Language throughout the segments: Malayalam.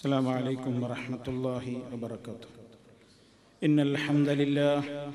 السلام عليكم ورحمة الله وبركاته إن الحمد لله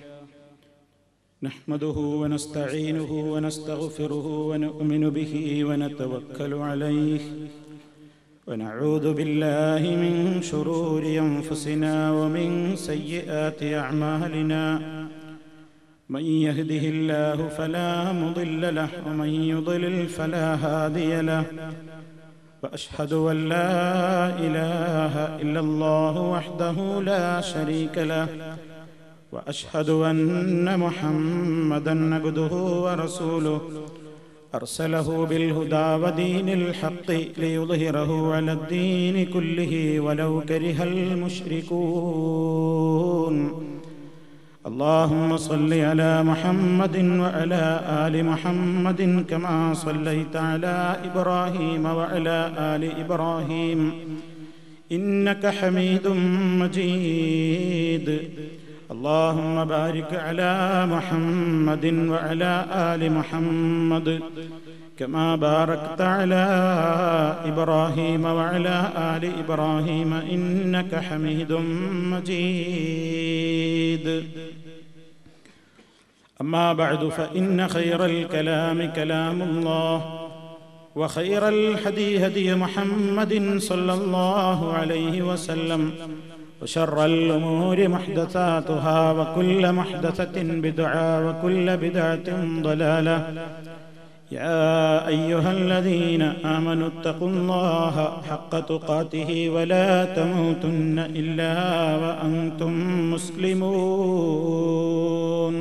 نحمده ونستعينه ونستغفره ونؤمن به ونتوكل عليه ونعوذ بالله من شرور أنفسنا ومن سيئات أعمالنا من يهده الله فلا مضل له ومن يضلل فلا هادي له واشهد ان لا اله الا الله وحده لا شريك له واشهد ان محمدا عبده ورسوله ارسله بالهدى ودين الحق ليظهره على الدين كله ولو كره المشركون اللهم صل على محمد وعلى آل محمد كما صليت على إبراهيم وعلى آل إبراهيم إنك حميد مجيد اللهم بارك على محمد وعلى آل محمد كما باركت على إبراهيم وعلى آل إبراهيم إنك حميد مجيد أما بعد فإن خير الكلام كلام الله وخير الهدي هدي محمد صلى الله عليه وسلم وشر الأمور محدثاتها وكل محدثة بدعة وكل بدعة ضلالة يا أيها الذين آمنوا اتقوا الله حق تقاته ولا تموتن إلا وأنتم مسلمون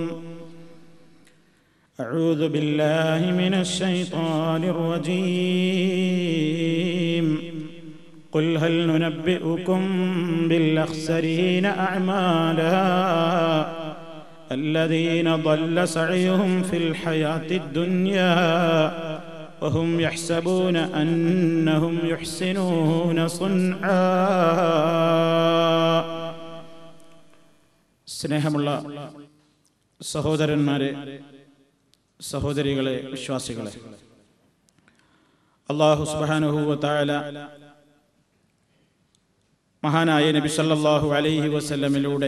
أعوذ بالله من الشيطان الرجيم قل هل ننبئكم بالأخسرين أعمالا الذين ضل سعيهم في الحياة الدنيا وهم يحسبون أنهم يحسنون صنعا സ്നേഹമുള്ള സഹോദരന്മാരെ സഹോദരികളെ വിശ്വാസികളെ അള്ളാഹു സുബാനുഹൂവത്തായ മഹാനായ നബി സല്ലല്ലാഹു അലൈഹി വസല്ലമിലൂടെ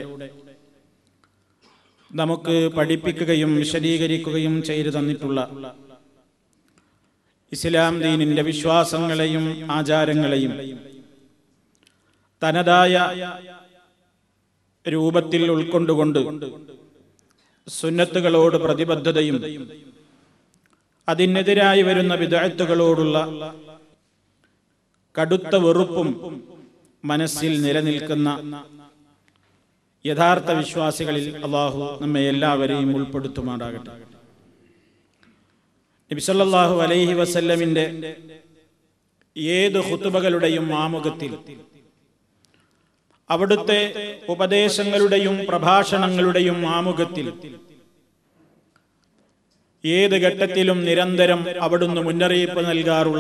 നമുക്ക് പഠിപ്പിക്കുകയും വിശദീകരിക്കുകയും ചെയ്തു തന്നിട്ടുള്ള ഇസ്ലാം ദീനിന്റെ വിശ്വാസങ്ങളെയും ആചാരങ്ങളെയും തനതായ രൂപത്തിൽ ഉൾക്കൊണ്ടുകൊണ്ട് സുന്നത്തുകളോട് പ്രതിബദ്ധതയും അതിനെതിരായി വരുന്ന വിദഗ്ധകളോടുള്ള കടുത്ത വെറുപ്പും മനസ്സിൽ നിലനിൽക്കുന്ന യഥാർത്ഥ വിശ്വാസികളിൽ അള്ളാഹു നമ്മെ എല്ലാവരെയും ഉൾപ്പെടുത്തുമാറാകട്ടെ നബിസല്ലാഹു അലൈഹി വസല്ലമിന്റെ ഏത് ഹുത്തുബകളുടെയും ആമുഖത്തിൽ അവിടുത്തെ ഉപദേശങ്ങളുടെയും പ്രഭാഷണങ്ങളുടെയും ആമുഖത്തിൽ ഏത് ഘട്ടത്തിലും നിരന്തരം അവിടുന്ന് മുന്നറിയിപ്പ് നൽകാറുള്ള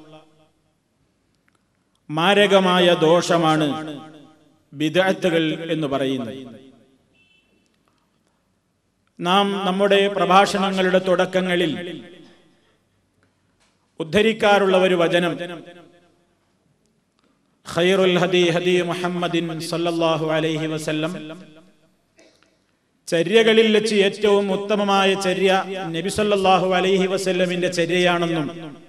മാരകമായ ദോഷമാണ് ബിദഅത്തുകൾ എന്ന് പറയുന്നത് നാം നമ്മുടെ പ്രഭാഷണങ്ങളുടെ തുടക്കങ്ങളിൽ ഉദ്ധരിക്കാറുള്ള ഒരു വചനം ഖൈറുൽ ഹദി ഹദി മുഹമ്മദിൻ സല്ലല്ലാഹു അലൈഹി വസല്ലം ചര്യകളിൽ വെച്ച് ഏറ്റവും ഉത്തമമായ ചര്യ നബി സല്ലല്ലാഹു അലൈഹി വസല്ലമിന്റെ ചര്യയാണെന്നും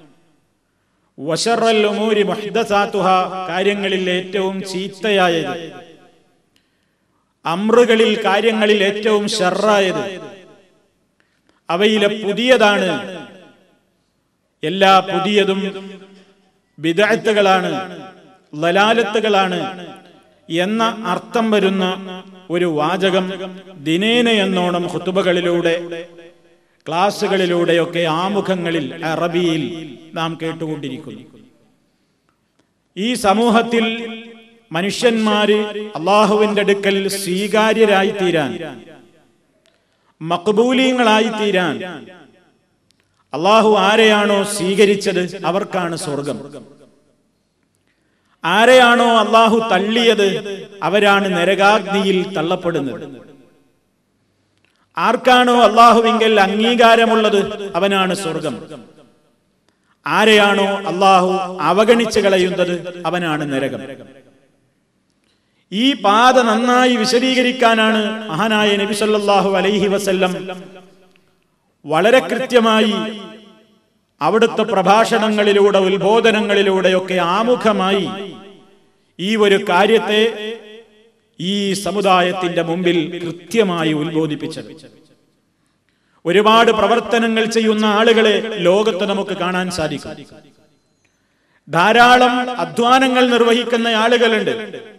വശറൽ ഉമൂരി മുഹ്ദസാത്തുഹ കാര്യങ്ങളിൽ ഏറ്റവും ചീത്തയായത് അമ്രുകളിൽ കാര്യങ്ങളിൽ ഏറ്റവും ഷർറായത് അവയിലെ പുതിയതാണ് എല്ലാ പുതിയതും വിദഗ്ധകളാണ് ലലാലത്തുകളാണ് എന്ന അർത്ഥം വരുന്ന ഒരു വാചകം ദിനേന എന്നോണം ഹുത്തുബകളിലൂടെ ക്ലാസ്സുകളിലൂടെയൊക്കെ ആമുഖങ്ങളിൽ അറബിയിൽ നാം കേട്ടുകൊണ്ടിരിക്കുന്നു ഈ സമൂഹത്തിൽ മനുഷ്യന്മാര് അള്ളാഹുവിന്റെ അടുക്കൽ സ്വീകാര്യരായി തീരാൻ മക്ബൂലീങ്ങളായി തീരാൻ അള്ളാഹു ആരെയാണോ സ്വീകരിച്ചത് അവർക്കാണ് സ്വർഗം ആരെയാണോ അള്ളാഹു തള്ളിയത് അവരാണ് നരകാഗ്നിയിൽ തള്ളപ്പെടുന്നത് ആർക്കാണോ അള്ളാഹുവിങ്കൽ അംഗീകാരമുള്ളത് അവനാണ് സ്വർഗം ആരെയാണോ അള്ളാഹു അവഗണിച്ചു കളയുന്നത് അവനാണ് നരകം ഈ പാത നന്നായി വിശദീകരിക്കാനാണ് മഹാനായ നബി സല്ലല്ലാഹു അലൈഹി വസല്ലം വളരെ കൃത്യമായി അവിടുത്തെ പ്രഭാഷണങ്ങളിലൂടെ ഉത്ബോധനങ്ങളിലൂടെയൊക്കെ ആമുഖമായി ഈ ഒരു കാര്യത്തെ ഈ സമുദായത്തിന്റെ മുമ്പിൽ കൃത്യമായി ഉത്ബോധിപ്പിച്ചത് ഒരുപാട് പ്രവർത്തനങ്ങൾ ചെയ്യുന്ന ആളുകളെ ലോകത്ത് നമുക്ക് കാണാൻ സാധിക്കും ധാരാളം അധ്വാനങ്ങൾ നിർവഹിക്കുന്ന ആളുകളുണ്ട്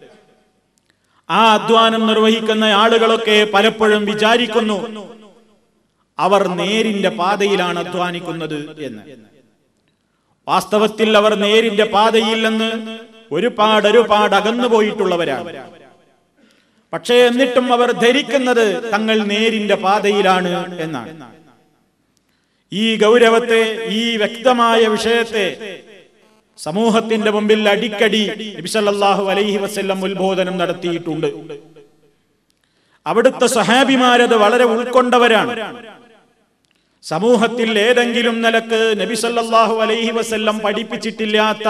ആ അധ്വാനം നിർവഹിക്കുന്ന ആളുകളൊക്കെ പലപ്പോഴും വിചാരിക്കുന്നു അവർ നേരിന്റെ പാതയിലാണ് അധ്വാനിക്കുന്നത് എന്ന് വാസ്തവത്തിൽ അവർ നേരിന്റെ പാതയിൽ നിന്ന് ഒരുപാട് ഒരുപാട് അകന്നു പോയിട്ടുള്ളവരാണ് പക്ഷേ എന്നിട്ടും അവർ ധരിക്കുന്നത് തങ്ങൾ നേരിന്റെ പാതയിലാണ് എന്നാണ് ഈ ഗൗരവത്തെ ഈ വ്യക്തമായ വിഷയത്തെ സമൂഹത്തിന്റെ മുമ്പിൽ അടിക്കടി നബിസല്ലാഹു അലൈഹി വസ്ല്ലം ഉത്ബോധനം നടത്തിയിട്ടുണ്ട് അവിടുത്തെ സഹാബിമാരത് വളരെ ഉൾക്കൊണ്ടവരാണ് സമൂഹത്തിൽ ഏതെങ്കിലും നിലക്ക് നബിസല്ലാഹു അലൈഹി വസ്ല്ലം പഠിപ്പിച്ചിട്ടില്ലാത്ത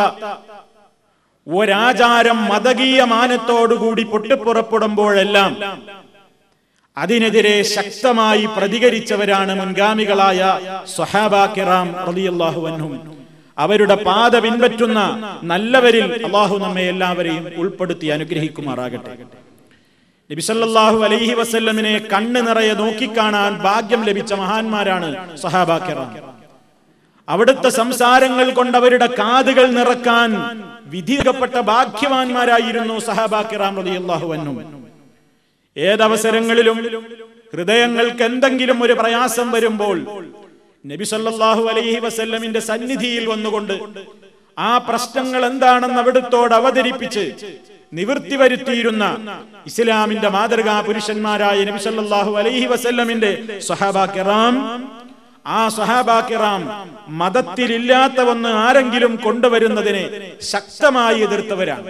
ഒരാചാരം മതകീയ മാനത്തോടുകൂടി പൊട്ടിപ്പുറപ്പെടുമ്പോഴെല്ലാം അതിനെതിരെ ശക്തമായി പ്രതികരിച്ചവരാണ് മുൻഗാമികളായ സ്വഹാബ കിറാം റളിയല്ലാഹു അൻഹും അവരുടെ പാത പിൻപറ്റുന്ന നല്ലവരിൽ അള്ളാഹു നമ്മെ എല്ലാവരെയും ഉൾപ്പെടുത്തി അനുഗ്രഹിക്കുമാറാകട്ടെ നബിസല്ലാഹു അലൈഹി വസല്ലമിനെ കണ്ണ് നിറയെ നോക്കിക്കാണാൻ ഭാഗ്യം ലഭിച്ച മഹാന്മാരാണ് സഹാബ കിറാം അവിടുത്തെ സംസാരങ്ങൾ കൊണ്ട് അവരുടെ കാതുകൾ നിറക്കാൻ വിധിക്കപ്പെട്ട ഭാഗ്യവാന്മാരായിരുന്നു സഹാബാക്കിറാം റളിയല്ലാഹു അൻഹും ഏതവസരങ്ങളിലും ഹൃദയങ്ങൾക്ക് എന്തെങ്കിലും ഒരു പ്രയാസം വരുമ്പോൾ നബി സല്ലല്ലാഹു അലൈഹി വസല്ലമിന്റെ സന്നിധിയിൽ വന്നുകൊണ്ട് ആ പ്രശ്നങ്ങൾ എന്താണെന്ന് അവിടുത്തോട് അവതരിപ്പിച്ച് നിവൃത്തി വരുത്തിയിരുന്ന ഇസ്ലാമിന്റെ മാതൃകാ പുരുഷന്മാരായ നബി സല്ലല്ലാഹു അലൈഹി വസല്ലമിന്റെ സഹാബാക്കിറാം ആ സഹാബാക്കിറാം മതത്തിലില്ലാത്ത ഒന്ന് ആരെങ്കിലും കൊണ്ടുവരുന്നതിനെ ശക്തമായി എതിർത്തവരാണ്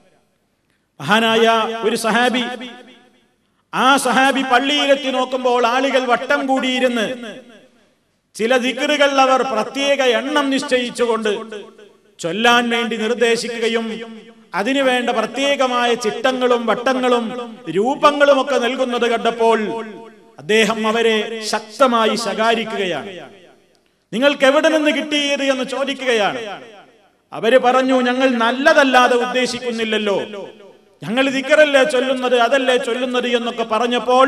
മഹാനായ ഒരു സഹാബി ആ സഹാബി പള്ളിയിലെത്തി നോക്കുമ്പോൾ ആളുകൾ വട്ടം കൂടിയിരുന്ന് ചില ദിക്കറുകൾ അവർ പ്രത്യേക എണ്ണം നിശ്ചയിച്ചുകൊണ്ട് ചൊല്ലാൻ വേണ്ടി നിർദ്ദേശിക്കുകയും അതിനുവേണ്ട പ്രത്യേകമായ ചിട്ടങ്ങളും വട്ടങ്ങളും രൂപങ്ങളും ഒക്കെ നൽകുന്നത് കണ്ടപ്പോൾ അദ്ദേഹം അവരെ ശക്തമായി ശകാരിക്കുകയാണ് നിങ്ങൾക്ക് എവിടെ നിന്ന് കിട്ടിയത് എന്ന് ചോദിക്കുകയാണ് അവര് പറഞ്ഞു ഞങ്ങൾ നല്ലതല്ലാതെ ഉദ്ദേശിക്കുന്നില്ലല്ലോ ഞങ്ങൾ ദിക്കറല്ലേ ചൊല്ലുന്നത് അതല്ലേ ചൊല്ലുന്നത് എന്നൊക്കെ പറഞ്ഞപ്പോൾ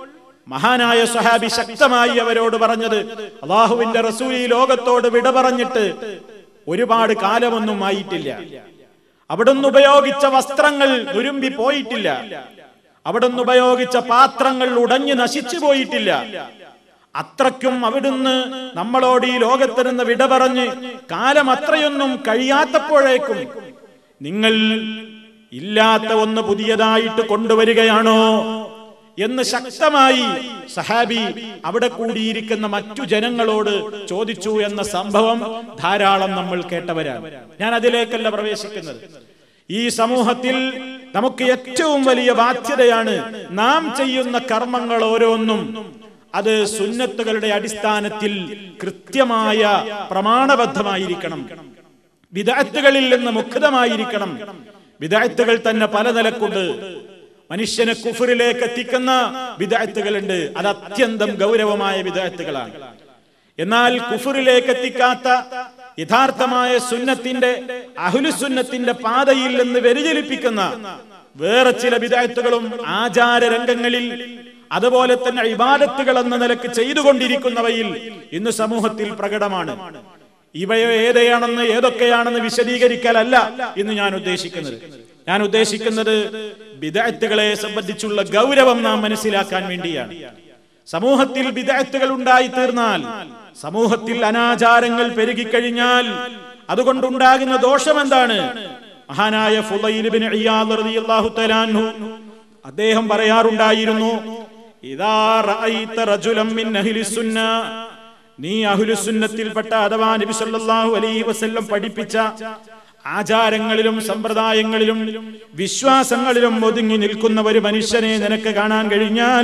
മഹാനായ സഹാബി ശക്തമായി അവരോട് പറഞ്ഞത് അള്ളാഹുവിന്റെ റസൂൽ ഈ ലോകത്തോട് വിട പറഞ്ഞിട്ട് ഒരുപാട് കാലമൊന്നും ആയിട്ടില്ല അവിടുന്ന് ഉപയോഗിച്ച വസ്ത്രങ്ങൾ ഉരുമ്പി പോയിട്ടില്ല അവിടുന്ന് ഉപയോഗിച്ച പാത്രങ്ങൾ ഉടഞ്ഞു നശിച്ചു പോയിട്ടില്ല അത്രയ്ക്കും അവിടുന്ന് നമ്മളോട് ഈ ലോകത്ത് നിന്ന് വിട പറഞ്ഞ് കാലം അത്രയൊന്നും കഴിയാത്തപ്പോഴേക്കും നിങ്ങൾ ഇല്ലാത്ത ഒന്ന് പുതിയതായിട്ട് കൊണ്ടുവരികയാണോ എന്ന് ശക്തമായി സഹാബി അവിടെ കൂടിയിരിക്കുന്ന മറ്റു ജനങ്ങളോട് ചോദിച്ചു എന്ന സംഭവം ധാരാളം നമ്മൾ കേട്ടവരാണ് ഞാൻ അതിലേക്കല്ല പ്രവേശിക്കുന്നത് ഈ സമൂഹത്തിൽ നമുക്ക് ഏറ്റവും വലിയ ബാധ്യതയാണ് നാം ചെയ്യുന്ന കർമ്മങ്ങൾ ഓരോന്നും അത് സുന്നത്തുകളുടെ അടിസ്ഥാനത്തിൽ കൃത്യമായ പ്രമാണബദ്ധമായിരിക്കണം വിദഗ്ധകളിൽ നിന്ന് മുക്തമായിരിക്കണം വിദഗ്ധകൾ തന്നെ പല നിലക്കുണ്ട് മനുഷ്യനെ കുഫറിലേക്ക് എത്തിക്കുന്ന വിദഗ്ധകളുണ്ട് അത് അത്യന്തം ഗൗരവമായ വിദഗ്ധകളാണ് എന്നാൽ കുഫറിലേക്ക് എത്തിക്കാത്ത യഥാർത്ഥമായ സുന്നത്തിന്റെ അഹുലുസുന്നത്തിന്റെ പാതയിൽ നിന്ന് വ്യതിചലിപ്പിക്കുന്ന വേറെ ചില വിദഗ്ധകളും ആചാര രംഗങ്ങളിൽ അതുപോലെ തന്നെ ഇബാദത്തുകൾ എന്ന നിലക്ക് ചെയ്തുകൊണ്ടിരിക്കുന്നവയിൽ ഇന്ന് സമൂഹത്തിൽ പ്രകടമാണ് ഇവയോ ഏതെയാണെന്ന് ഏതൊക്കെയാണെന്ന് വിശദീകരിക്കലല്ല ഇന്ന് ഞാൻ ഉദ്ദേശിക്കുന്നത് ഞാൻ ഉദ്ദേശിക്കുന്നത് വിദഗ്ധകളെ സംബന്ധിച്ചുള്ള ഗൗരവം നാം മനസ്സിലാക്കാൻ വേണ്ടിയാണ് സമൂഹത്തിൽ വിദഗ്ധകൾ ഉണ്ടായി തീർന്നാൽ സമൂഹത്തിൽ അനാചാരങ്ങൾ പെരുകിക്കഴിഞ്ഞാൽ അതുകൊണ്ടുണ്ടാകുന്ന ദോഷം എന്താണ് മഹാനായ ഫുലൈലിബിൻ റളിയല്ലാഹു തആല അൻഹു അദ്ദേഹം പറയാറുണ്ടായിരുന്നു ഇദാ റഅയ്ത റജുലൻ മിൻ അഹ്ലിസുന്ന നീ അഹ്ലുസുന്നത്തിൽപ്പെട്ട അഥവാ നബി സല്ലല്ലാഹു അലൈഹി വസല്ലം പഠിപ്പിച്ച ആചാരങ്ങളിലും സമ്പ്രദായങ്ങളിലും വിശ്വാസങ്ങളിലും ഒതുങ്ങി നിൽക്കുന്ന ഒരു മനുഷ്യനെ നിനക്ക് കാണാൻ കഴിഞ്ഞാൽ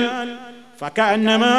فكأنما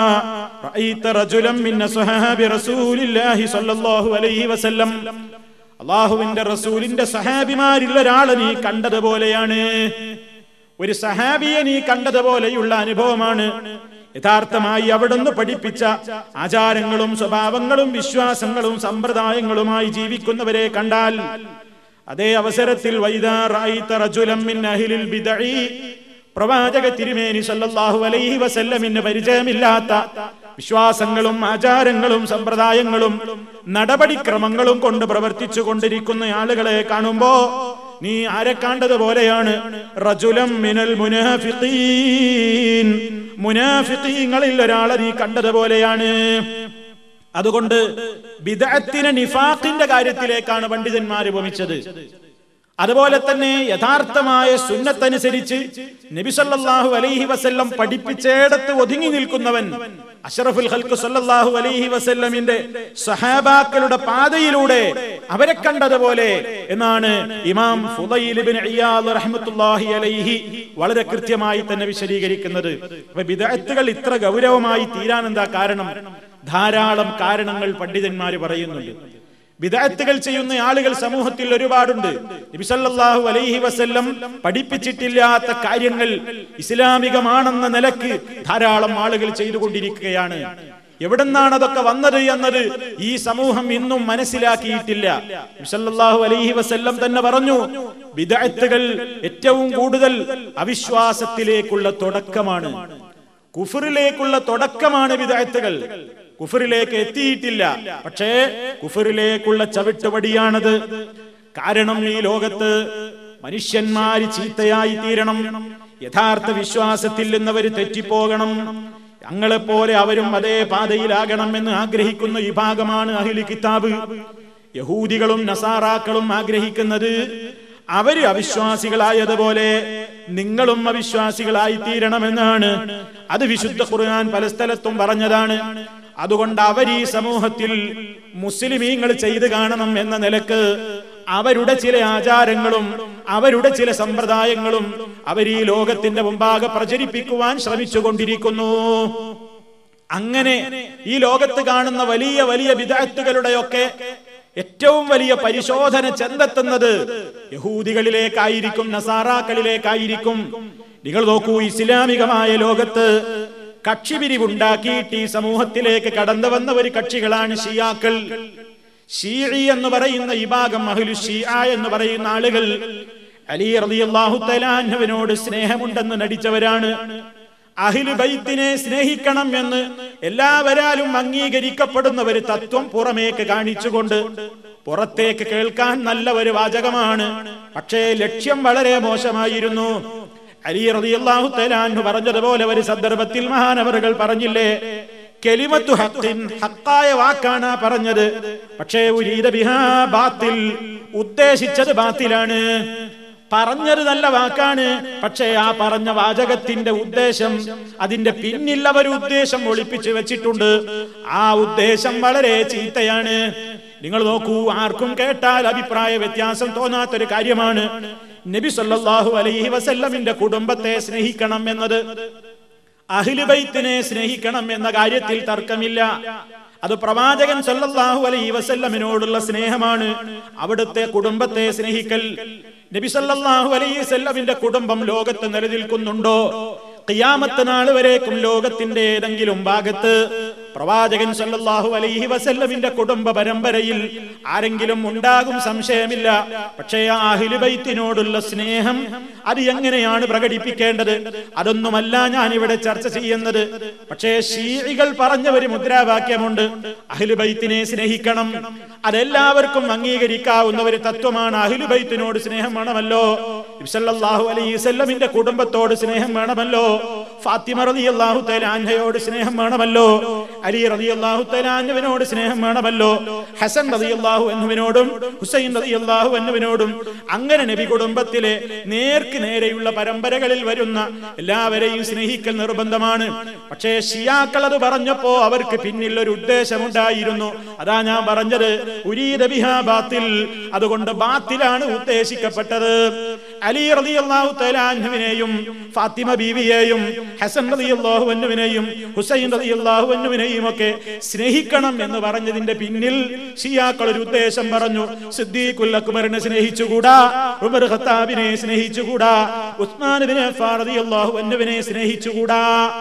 رأيت رجلا من أصحاب رسول الله صلى الله عليه وسلم അള്ളാഹുവിന്റെ റസൂലിന്റെ സഹാബിമാരിൽ ഒരാളെ നീ കണ്ടതുപോലെയാണ് ഒരു സഹാബിയെ നീ കണ്ടതുപോലെയുള്ള അനുഭവമാണ് യഥാർത്ഥമായി അവിടുന്ന് പഠിപ്പിച്ച ആചാരങ്ങളും സ്വഭാവങ്ങളും വിശ്വാസങ്ങളും സമ്പ്രദായങ്ങളുമായി ജീവിക്കുന്നവരെ കണ്ടാൽ അതേ അവസരത്തിൽ വൈദാറായിത്ത റജുലം മിൻ അഹ്ലിൽ ബിദ്അഇ പ്രവാചക തിരുമേനി സല്ലല്ലാഹു അലൈഹി വസല്ലമിന് പരിചയമില്ലാത്ത വിശ്വാസങ്ങളും ആചാരങ്ങളും സമ്പ്രദായങ്ങളും നടപടിക്രമങ്ങളും കൊണ്ട് പ്രവർത്തിച്ചു കൊണ്ടിരിക്കുന്ന ആളുകളെ കാണുമ്പോ നീ ആരെ കണ്ടതുപോലെയാണ് റജുലം മിനൽ മുനാഫിഖീൻ മുനാഫിഖീങ്ങളിൽ ഒരാളെ നീ കണ്ടതുപോലെയാണ് അതുകൊണ്ട് ബിദഅത്തിനെ നിഫാഖിന്റെ കാര്യത്തിലേക്കാണ് പണ്ഡിതന്മാർ ഉപമിച്ചത് അതുപോലെ തന്നെ യഥാർത്ഥമായ സുന്നത്തനുസരിച്ച് നബിസല്ലാഹു അലൈഹി വസല്ലം പഠിപ്പിച്ചേടത്ത് ഒതുങ്ങി നിൽക്കുന്നവൻ അഷറഫുൽ ഹൽക്ക് സല്ലല്ലാഹു അലൈഹി വസല്ലമിന്റെ സഹാബാക്കളുടെ പാതയിലൂടെ അവരെ കണ്ടതുപോലെ എന്നാണ് ഇമാം ഫുദൈൽ ഇബ്നു ഇയാദ് റഹ്മത്തുള്ളാഹി അലൈഹി വളരെ കൃത്യമായി തന്നെ വിശദീകരിക്കുന്നത് അപ്പൊ ബിദഅത്തുകൾ ഇത്ര ഗൗരവമായി തീരാൻ എന്താ കാരണം ധാരാളം കാരണങ്ങൾ പണ്ഡിതന്മാർ പറയുന്നുണ്ട് വിദഗ്ധകൾ ചെയ്യുന്ന ആളുകൾ സമൂഹത്തിൽ ഒരുപാടുണ്ട് നബിസല്ലാഹു അലൈഹി വസല്ലം പഠിപ്പിച്ചിട്ടില്ലാത്ത കാര്യങ്ങൾ ഇസ്ലാമികമാണെന്ന നിലക്ക് ധാരാളം ആളുകൾ ചെയ്തുകൊണ്ടിരിക്കുകയാണ് എവിടെന്നാണ് അതൊക്കെ വന്നത് എന്നത് ഈ സമൂഹം ഇന്നും മനസ്സിലാക്കിയിട്ടില്ല നബിസല്ലാഹു അലൈഹി വസല്ലം തന്നെ പറഞ്ഞു വിദഗ്ധകൾ ഏറ്റവും കൂടുതൽ അവിശ്വാസത്തിലേക്കുള്ള തുടക്കമാണ് കുഫറിലേക്കുള്ള തുടക്കമാണ് വിദഗ്ധകൾ കുഫറിലേക്ക് എത്തിയിട്ടില്ല പക്ഷേ കുഫറിലേക്കുള്ള ചവിട്ടുപടിയാണത് കാരണം ഈ ലോകത്ത് മനുഷ്യന്മാര് ചീത്തയായി തീരണം യഥാർത്ഥ വിശ്വാസത്തിൽ നിന്നവർ തെറ്റിപ്പോകണം ഞങ്ങളെപ്പോലെ അവരും അതേ പാതയിലാകണം എന്ന് ആഗ്രഹിക്കുന്ന വിഭാഗമാണ് അഹിലി കിതാബ് യഹൂദികളും നസാറാക്കളും ആഗ്രഹിക്കുന്നത് അവര് അവിശ്വാസികളായതുപോലെ നിങ്ങളും അവിശ്വാസികളായി തീരണമെന്നാണ് അത് വിശുദ്ധ ഖുർആൻ പല സ്ഥലത്തും പറഞ്ഞതാണ് അതുകൊണ്ട് അവർ ഈ സമൂഹത്തിൽ മുസ്ലിമീങ്ങൾ ചെയ്തു കാണണം എന്ന നിലക്ക് അവരുടെ ചില ആചാരങ്ങളും അവരുടെ ചില സമ്പ്രദായങ്ങളും അവർ ഈ ലോകത്തിന്റെ മുമ്പാകെ പ്രചരിപ്പിക്കുവാൻ ശ്രമിച്ചുകൊണ്ടിരിക്കുന്നു അങ്ങനെ ഈ ലോകത്ത് കാണുന്ന വലിയ വലിയ വിദഗ്ധകളുടെയൊക്കെ ഏറ്റവും വലിയ പരിശോധന ചെന്നെത്തുന്നത് യഹൂദികളിലേക്കായിരിക്കും നസാറാക്കളിലേക്കായിരിക്കും നിങ്ങൾ നോക്കൂ ഇസ്ലാമികമായ ലോകത്ത് കക്ഷിപിരിവുണ്ടാക്കിയിട്ട് ഈ സമൂഹത്തിലേക്ക് കടന്നു വന്ന ഒരു കക്ഷികളാണ് ഷിയാക്കൾ ഷീഇ എന്ന് പറയുന്ന ഈ ഭാഗം അഹ്ലു ഷിയ എന്ന് പറയുന്ന ആളുകൾ അലി റളിയല്ലാഹു തലാൻഹുവിനോട് സ്നേഹമുണ്ടെന്ന് നടിച്ചവരാണ് അഹിലു ബൈത്തിനെ സ്നേഹിക്കണം എന്ന് എല്ലാവരാലും അംഗീകരിക്കപ്പെടുന്ന ഒരു തത്വം പുറമേക്ക് കാണിച്ചുകൊണ്ട് പുറത്തേക്ക് കേൾക്കാൻ നല്ല ഒരു വാചകമാണ് പക്ഷേ ലക്ഷ്യം വളരെ മോശമായിരുന്നു അലി റളിയല്ലാഹു തആലാഹു പറഞ്ഞതുപോലെ ഒരു സന്ദർഭത്തിൽ മഹാനവറുകൾ പറഞ്ഞില്ലേ കെലിമത്തു ഹഖിൻ ഹക്കായ വാക്കാണ് പറഞ്ഞത് പക്ഷേ ഉരീദ ബിഹാ ബാത്തിൽ ഉദ്ദേശിച്ചത് ബാത്തിലാണ് പറഞ്ഞത് നല്ല വാക്കാണ് പക്ഷേ ആ പറഞ്ഞ വാചകത്തിന്റെ ഉദ്ദേശം അതിന്റെ പിന്നിൽ അവർ ഉദ്ദേശം ഒളിപ്പിച്ചു വെച്ചിട്ടുണ്ട് ആ ഉദ്ദേശം വളരെ ചീത്തയാണ് നിങ്ങൾ നോക്കൂ ആർക്കും കേട്ടാൽ അഭിപ്രായ വ്യത്യാസം തോന്നാത്തൊരു കാര്യമാണ് നബി സല്ലല്ലാഹു അലൈഹി വസല്ലമിന്റെ കുടുംബത്തെ സ്നേഹിക്കണം എന്നത് അഹിലുബൈത്തിനെ സ്നേഹിക്കണം എന്ന കാര്യത്തിൽ തർക്കമില്ല അത് പ്രവാചകൻ സല്ലല്ലാഹു അലൈഹി വസല്ലമിനോടുള്ള സ്നേഹമാണ് അവിടുത്തെ കുടുംബത്തെ സ്നേഹിക്കൽ നബി സല്ലല്ലാഹു അലൈഹി വസല്ലമിന്റെ കുടുംബം ലോകത്ത് നിലനിൽക്കുന്നുണ്ടോ ഖിയാമത്ത് നാൾ വരേക്കും ലോകത്തിന്റെ ഏതെങ്കിലും ഭാഗത്ത് പ്രവാചകൻ സല്ലല്ലാഹു അലൈഹി വസല്ലമിന്റെ കുടുംബ പരമ്പരയിൽ ആരെങ്കിലും ഉണ്ടാകും സംശയമില്ല പക്ഷേ ആ അഹിലുബൈത്തിനോടുള്ള സ്നേഹം അത് എങ്ങനെയാണ് പ്രകടിപ്പിക്കേണ്ടത് അതൊന്നുമല്ല ഞാൻ ഇവിടെ ചർച്ച ചെയ്യുന്നത് പക്ഷേ ഷീഴികൾ പറഞ്ഞ ഒരു മുദ്രാവാക്യമുണ്ട് അഹിലുബൈത്തിനെ സ്നേഹിക്കണം അതെല്ലാവർക്കും അംഗീകരിക്കാവുന്ന ഒരു തത്വമാണ് അഹിലുബൈത്തിനോട് സ്നേഹം വേണമല്ലോ സല്ലല്ലാഹു അലൈഹി വസല്ലമിന്റെ കുടുംബത്തോട് സ്നേഹം വേണമല്ലോ ഫാത്തിമ റളിയല്ലാഹു തആല അൻഹയോട് സ്നേഹം വേണമല്ലോ അലി റളിയല്ലാഹു തആല അൻഹുവിനോട് സ്നേഹം വേണമല്ലോ ഹസൻ റളിയല്ലാഹു അൻഹുവിനോടും ഹുസൈൻ റളിയല്ലാഹു അൻഹുവിനോടും അങ്ങനെ നബി കുടുംബത്തിലെ നേർക്ക് നേരെയുള്ള പരമ്പരകളിൽ വരുന്ന എല്ലാവരെയും സ്നേഹിക്കൽ നിർബന്ധമാണ് പക്ഷേ ഷിയാക്കൾ അത് പറഞ്ഞപ്പോ അവർക്ക് പിന്നിൽ ഒരു ഉദ്ദേശമുണ്ടായിരുന്നു അതാ ഞാൻ പറഞ്ഞത് ഉരീദ ബിഹാ ബാത്തിൽ അതുകൊണ്ട് ബാത്തിലാണ് ഉദ്ദേശിക്കപ്പെട്ടത് അലി റളിയല്ലാഹു തആല അൻഹുവിനെയും ഫാത്തിമ ബീവിയെയും ഹസൻ റളിയല്ലാഹു അൻഹുവിനെയും ഹുസൈൻ റളിയല്ലാഹു അൻഹുവിനെയും ഒക്കെ സ്നേഹിക്കണം എന്ന് പറഞ്ഞതിന്റെ പിന്നിൽ ഷിയാക്കൾ ഒരു ഉദ്ദേശം പറഞ്ഞു സിദ്ദീഖുൽ അക്ബറിനെ സ്നേഹിച്ചുകൂടാ ഉമർ ഖത്താബിനെ സ്നേഹിച്ചുകൂടാ ഉസ്മാൻ ബിൻ അഫ്ഫാൻ റളിയല്ലാഹു അൻഹുവിനെ സ്നേഹിച്ചുകൂടാ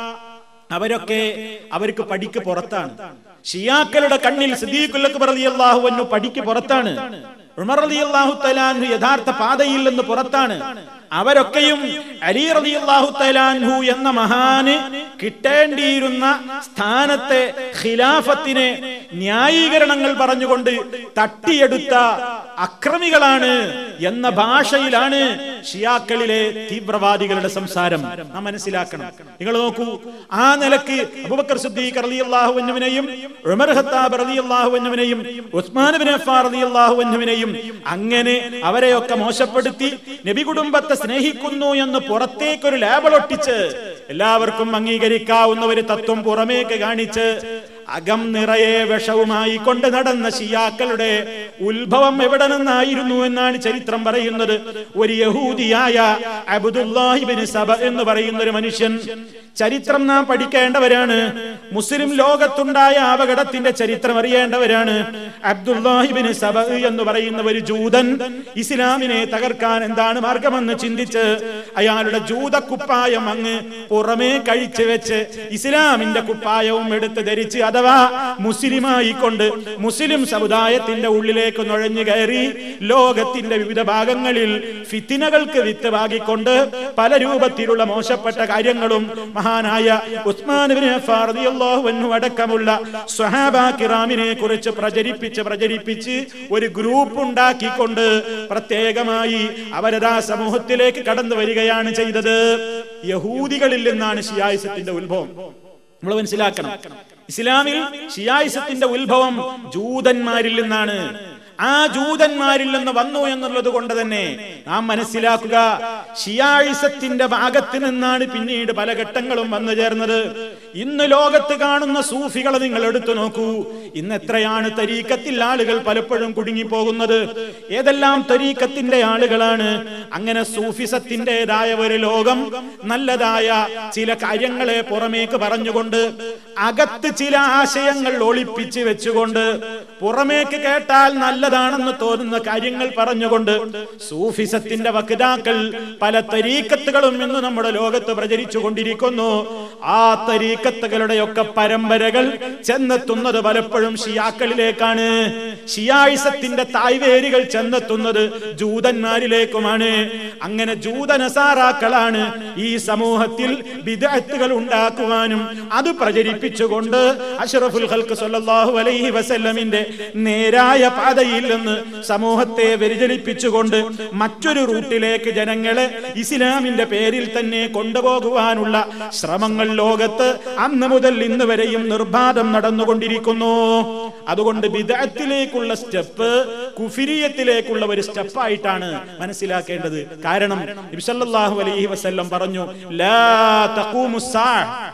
അവരൊക്കെ അവർക്ക് പടിക്ക് പുറത്താണ് ഷിയാക്കളുടെ കണ്ണിൽ സിദ്ദീഖുൽ അക്ബർ റളിയല്ലാഹു അൻഹു പടിക്ക് പുറത്താണ് ഉമർ റളിയല്ലാഹു തആലാൻഹു യഥാർത്ഥ പാതയിൽ നിന്ന് പുറത്താണ് അവരൊക്കെയും അലി റളിയല്ലാഹു തആലാൻഹു എന്ന മഹാന് കിട്ടേണ്ടിയിരുന്ന സ്ഥാനത്തെ ഖിലാഫത്തിനെ ന്യായീകരണങ്ങൾ പറഞ്ഞുകൊണ്ട് തട്ടിയെടുത്ത അക്രമികളാണ് എന്ന ഭാഷയിലാണ് ഷിയാക്കളിലെ തീവ്രവാദികളുടെ സംസാരം നാം മനസ്സിലാക്കണം നിങ്ങൾ നോക്കൂ ആ നിലക്ക് അബൂബക്കർ സിദ്ദീഖ് റളിയല്ലാഹു അൻഹുവിനെയും ഉമർ ഖത്താബ് റളിയല്ലാഹു അൻഹുവിനെയും ഉസ്മാൻ ബിൻ അഫ്ഫാൻ റളിയല്ലാഹു അൻഹുവിനെയും അങ്ങനെ അവരെയൊക്കെ മോശപ്പെടുത്തി നബി കുടുംബത്തെ സ്നേഹിക്കുന്നു എന്ന് പുറത്തേക്കൊരു ലേബൽ ഒട്ടിച്ച് എല്ലാവർക്കും അംഗീകരിക്കാവുന്ന ഒരു തത്വം പുറമേക്ക് കാണിച്ച് അകം നിറയെ വിഷവുമായി കൊണ്ട് നടന്ന ഷിയാക്കളുടെ ഉത്ഭവം എവിടെ നിന്നായിരുന്നു എന്നാണ് ചരിത്രം പറയുന്നത് ഒരു യഹൂദിയായ അബ്ദുല്ലാഹിബിൻ സബ എന്ന് പറയുന്ന ഒരു മനുഷ്യൻ ചരിത്രം നാം പഠിക്കേണ്ടവരാണ് മുസ്ലിം ലോകത്തുണ്ടായ അപകടത്തിന്റെ ചരിത്രം അറിയേണ്ടവരാണ് അബ്ദുല്ലാഹിബിൻ സബ എന്ന് പറയുന്ന ഒരു ജൂതൻ ഇസ്ലാമിനെ തകർക്കാൻ എന്താണ് മാർഗമെന്ന് ചിന്തിച്ച് അയാളുടെ ജൂത കുപ്പായം അങ്ങ് പുറമേ കഴിച്ചു വെച്ച് ഇസ്ലാമിന്റെ കുപ്പായവും എടുത്ത് ധരിച്ച് അഥവാ മുസ്ലിമായി കൊണ്ട് മുസ്ലിം സമുദായത്തിന്റെ ഉള്ളിലേക്ക് നുഴഞ്ഞു കയറി ലോകത്തിന്റെ വിവിധ ഭാഗങ്ങളിൽ ഫിത്തിനകൾക്ക് വിത്ത് പാകിക്കൊണ്ട് പല രൂപത്തിലുള്ള മോശപ്പെട്ട കാര്യങ്ങളും മഹാനായ ഉസ്മാൻ ഇബ്നു അഫ്ഫാൻ റളിയല്ലാഹു അൻഹു അടക്കമുള്ള സ്വഹാബ കിറാമിനെ കുറിച്ച് പ്രചരിപ്പിച്ച് പ്രചരിപ്പിച്ച് ഒരു ഗ്രൂപ്പ് ഉണ്ടാക്കിക്കൊണ്ട് പ്രത്യേകമായി അവരതാ സമൂഹത്തിലേക്ക് കടന്നു വരികയാണ് ചെയ്തത് യഹൂദികളിൽ നിന്നാണ് ഷിയായിസത്തിന്റെ ഉത്ഭവം നമ്മൾ മനസ്സിലാക്കണം ഇസ്ലാമിൽ ഷിയായിസത്തിന്റെ ഉത്ഭവം ജൂതന്മാരിൽ നിന്നാണ് ആ ജൂതന്മാരിൽ നിന്ന് വന്നു എന്നുള്ളത് കൊണ്ട് തന്നെ നാം മനസ്സിലാക്കുക ഷിയായിസത്തിന്റെ ഭാഗത്ത് നിന്നാണ് പിന്നീട് പല ഘട്ടങ്ങളും വന്നു ചേർന്നത് ഇന്ന് ലോകത്ത് കാണുന്ന സൂഫികളെ നിങ്ങൾ എടുത്തു നോക്കൂ ഇന്ന് എത്രയാണ് തരീക്കത്തിൽ ആളുകൾ പലപ്പോഴും കുടുങ്ങിപ്പോകുന്നത് ഏതെല്ലാം തരീക്കത്തിന്റെ ആളുകളാണ് അങ്ങനെ സൂഫിസത്തിൻ്റെതായ ഒരു ലോകം നല്ലതായ ചില കാര്യങ്ങളെ പുറമേക്ക് പറഞ്ഞുകൊണ്ട് അകത്ത് ചില ആശയങ്ങൾ ഒളിപ്പിച്ച് വെച്ചുകൊണ്ട് പുറമേക്ക് കേട്ടാൽ നല്ലതാണെന്ന് തോന്നുന്ന കാര്യങ്ങൾ പറഞ്ഞുകൊണ്ട് സൂഫിസത്തിന്റെ വക്താക്കൾ പല തരീക്കത്തുകളും ഇന്ന് നമ്മുടെ ലോകത്ത് പ്രചരിച്ചു കൊണ്ടിരിക്കുന്നു ആ തരീക്കത്തുകളുടെയൊക്കെ പരമ്പരകൾ ചെന്നെത്തുന്നത് പലപ്പോഴും ഷിയാക്കളിലേക്കാണ് ഷിയായിസത്തിന്റെ തായ്വേരുകൾ ചെന്നെത്തുന്നത് ജൂതന്മാരിലേക്കുമാണ് അങ്ങനെ ജൂതനസാറാക്കളാണ് ഈ സമൂഹത്തിൽ വിദഗ്ധകൾ ഉണ്ടാക്കുവാനും അത് പ്രചരിപ്പിച്ചുകൊണ്ട് അഷ്റഫുൽ ഖൽക്ക് സല്ലല്ലാഹു അലൈഹി വസല്ലമിന്റെ നേരായ പാതയിൽ നിന്ന് സമൂഹത്തെ വ്യതിചലിപ്പിച്ചുകൊണ്ട് മറ്റൊരു റൂട്ടിലേക്ക് ജനങ്ങളെ ഇസ്ലാമിന്റെ പേരിൽ തന്നെ കൊണ്ടുപോകുവാനുള്ള ശ്രമങ്ങൾ ലോകത്ത് അന്ന് മുതൽ ഇന്ന് വരെയും നിർബാധം നടന്നുകൊണ്ടിരിക്കുന്നു അതുകൊണ്ട് വിദഗ്ധത്തിലേക്കുള്ള സ്റ്റെപ്പ് കുഫിരിയത്തിലേക്കുള്ള ഒരു സ്റ്റെപ്പായിട്ടാണ് മനസ്സിലാക്കേണ്ടത് കാരണം നബിസല്ലാഹു അലൈഹി വസല്ലം പറഞ്ഞു ലാ തഖൂമുസ്സാ